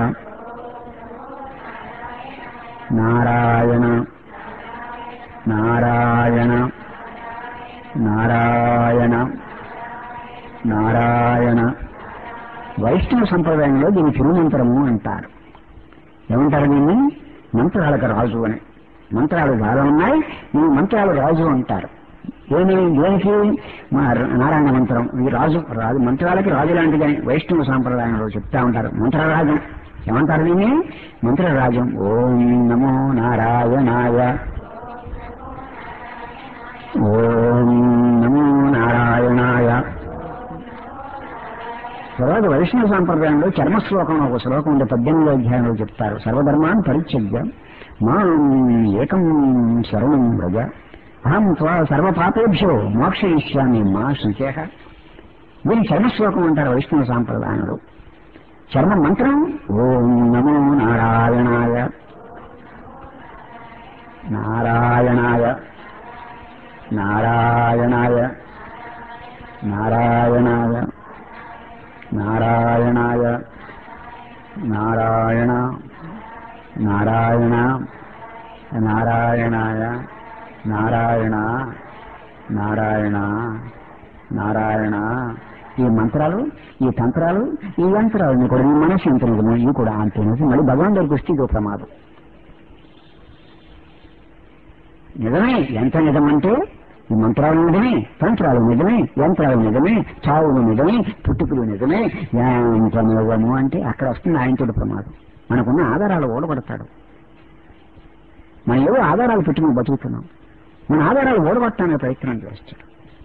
నారాయణ నారాయణ నారాయణ నారాయణ వైష్ణవ సంప్రదాయంలో దీన్ని తిరుమంత్రము అంటారు ఏమంటారు దీన్ని మంత్రాలకు రాజు అని మంత్రాలు చాలా ఉన్నాయి ఈ మంత్రాలు రాజు అంటారు ఏమి దేనికి మా నారాయణ మంత్రం ఈ రాజు రాజు మంత్రాలకి రాజు లాంటిదని వైష్ణవ సాంప్రదాయంలో చెప్తా ఉంటారు మంత్రరాజం ఏమంటారు దీన్ని మంత్రరాజం ఓం నమో నారాయణాయ ఓం నమో నారాయణాయ తర్వాత వైష్ణవ సాంప్రదాయంలో చర్మ శ్లోకం ఒక శ్లోకం ఉండే పద్దెనిమిదో అధ్యాయంలో చెప్తారు సర్వధర్మాన్ని పరిత్యజ్య మా ఏకం శరణం వ్రజ అహం త్వా సర్వపాపేభ్యో మోక్షయిష్యామి మా శుచేహ దీని చర్మ శ్లోకం అంటారు వైష్ణవ సాంప్రదాయంలో చర్మ మంత్రం ఓం నమో నారాయణాయ నారాయణాయ నారాయణాయ నారాయణాయ నారాయణాయ నారాయణ నారాయణ నారాయణాయ నారాయణ నారాయణ నారాయణ ఈ మంత్రాలు ఈ తంత్రాలు ఈ యంత్రాలు కూడా ఈ మనసు ఎంత నిజమో ఇవి కూడా అంతే నిజం మళ్ళీ భగవాన్ దగ్గరికి వస్తే ఇదో ప్రమాదం నిజమే ఎంత నిజమంటే ఈ మంత్రాలు నిజమే తంత్రాలు నిజమే యంత్రాలు నిజమే చావులు నిజమే పుట్టుకులు నిజమే ఎంత నిజము అంటే అక్కడ వస్తుంది ఆయనతోటి ప్రమాదం మనకున్న ఆధారాలు ఓడగొడతాడు మనం ఏవో ఆధారాలు పెట్టుకుని బతుకుతున్నాం మన ఆధారాలు ఓడగొట్టడానికి ప్రయత్నం చేస్తాడు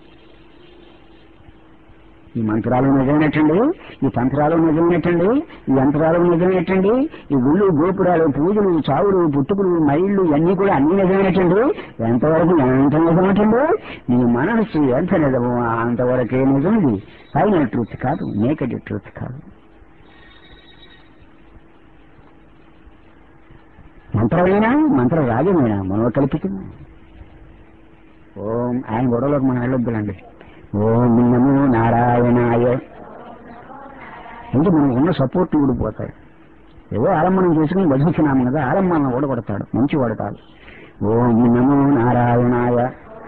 ఈ మంత్రాలు నిజమేటండి ఈ తంత్రాలు నిజమేటండి ఈ యంత్రాలు నిజమేటండి ఈ గుళ్ళు గోపురాలు పూజలు చావులు పుట్టుకులు మైళ్ళు ఇవన్నీ కూడా అన్ని నిజమేటండి ఎంతవరకు ఎంత నిజమేటండి నీ మనస్సు ఎంత నిజమో అంతవరకే నిజం ఇది ఫైనల్ ట్రూత్ కాదు నేకెడ్ ట్రూత్ కాదు మంత్రమైనా మంత్ర రాజమైనా మనోకల్పితమే ఓం ఆయన గొడవలోకి మనం వెళ్ళొద్దులండి ఓం నమో నారాయణాయ అంటే మనం ఉన్న సపోర్ట్ ఊడిపోతాయి ఏదో ఆలంబనం చేసుకుని బతుకుతున్నాము కదా ఆలంబనం ఓడగొడతాడు మంచివాడు కాదు ఓం నమో నారాయణాయ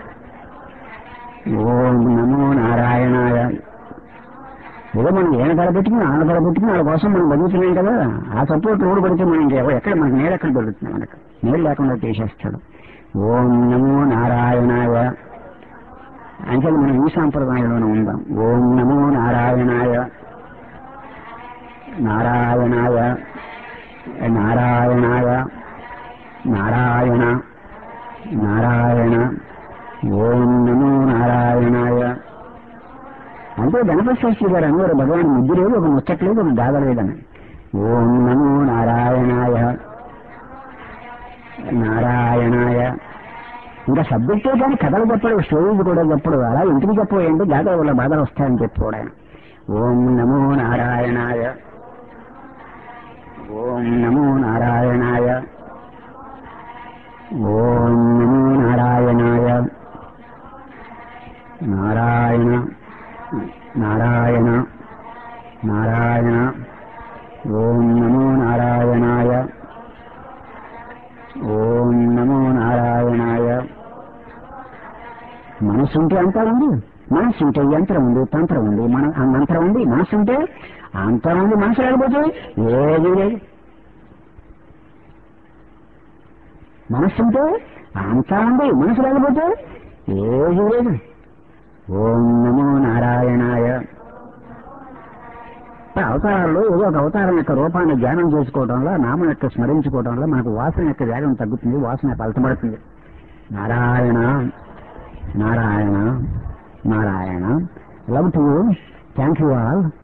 ఓం నమో నారాయణాయ ఏదో మనం ఏన తలపెట్టుకుని ఆన తలపెట్టుకుని వాళ్ళ కోసం మనం బతుకుతున్నాం కదా ఆ సపోర్ట్ ఊడబడితే మనం ఇంకెవ- ఎక్కడ మనకు నేల ఎక్కడ దొరుకుతుంది మనకు నేలు లేకుండా చేసేస్తాడు ఓం నమో నారాయణాయ అంటే మనం ఈ సాంప్రదాయంలోనే ఉందాం ఓం నమో నారాయణాయ నారాయణాయ నారాయణాయ నారాయణ నారాయణ ఓం నమో నారాయణాయ అంటే గణపతి శాస్త్రి గారు అనేవారు భగవాన్ ముద్దు లేదు ఒక ముచ్చట్లేదు ఒక గాథ లేదని ఓం నమో నారాయణాయ నారాయణాయ ఇంకా సబ్జెక్టే కానీ కథలు చెప్పడు స్టోరీస్ కూడా చెప్పడు అలా ఎందుకు చెప్పడంటే గాథ వల్ల బాధలు వస్తాయని చెప్పుకోడు ఆయన ఓం నమో నారాయణాయ ఓం నమో నారాయణాయ ఓం నమో నారాయణాయ నారాయణ నారాయణ నారాయణ ఓం నమో నారాయణాయ ఓం నమో నారాయణాయ మనసు ఉంటే అంతా ఉంది మనసు ఉంటే యంత్రం ఉంది తంత్రం ఉంది మన ఆ మంత్రం ఉంది మనసు ఉంటే అంతా ఉంది మనసు లేకపోతే ఏది లేదు మనస్సు ఉంటే అంతా ఉంది మనసు లేకపోతే ఏది లేదు ఓం నమో నారాయణాయ అవతారాల్లో ఏదో ఒక అవతారం యొక్క రూపాన్ని ధ్యానం చేసుకోవడంలో నామం యొక్క స్మరించుకోవడంలో మనకు వాసన యొక్క వేగం తగ్గుతుంది వాసన ఫలితపడుతుంది Narayana Narayana Narayana love to you thank you all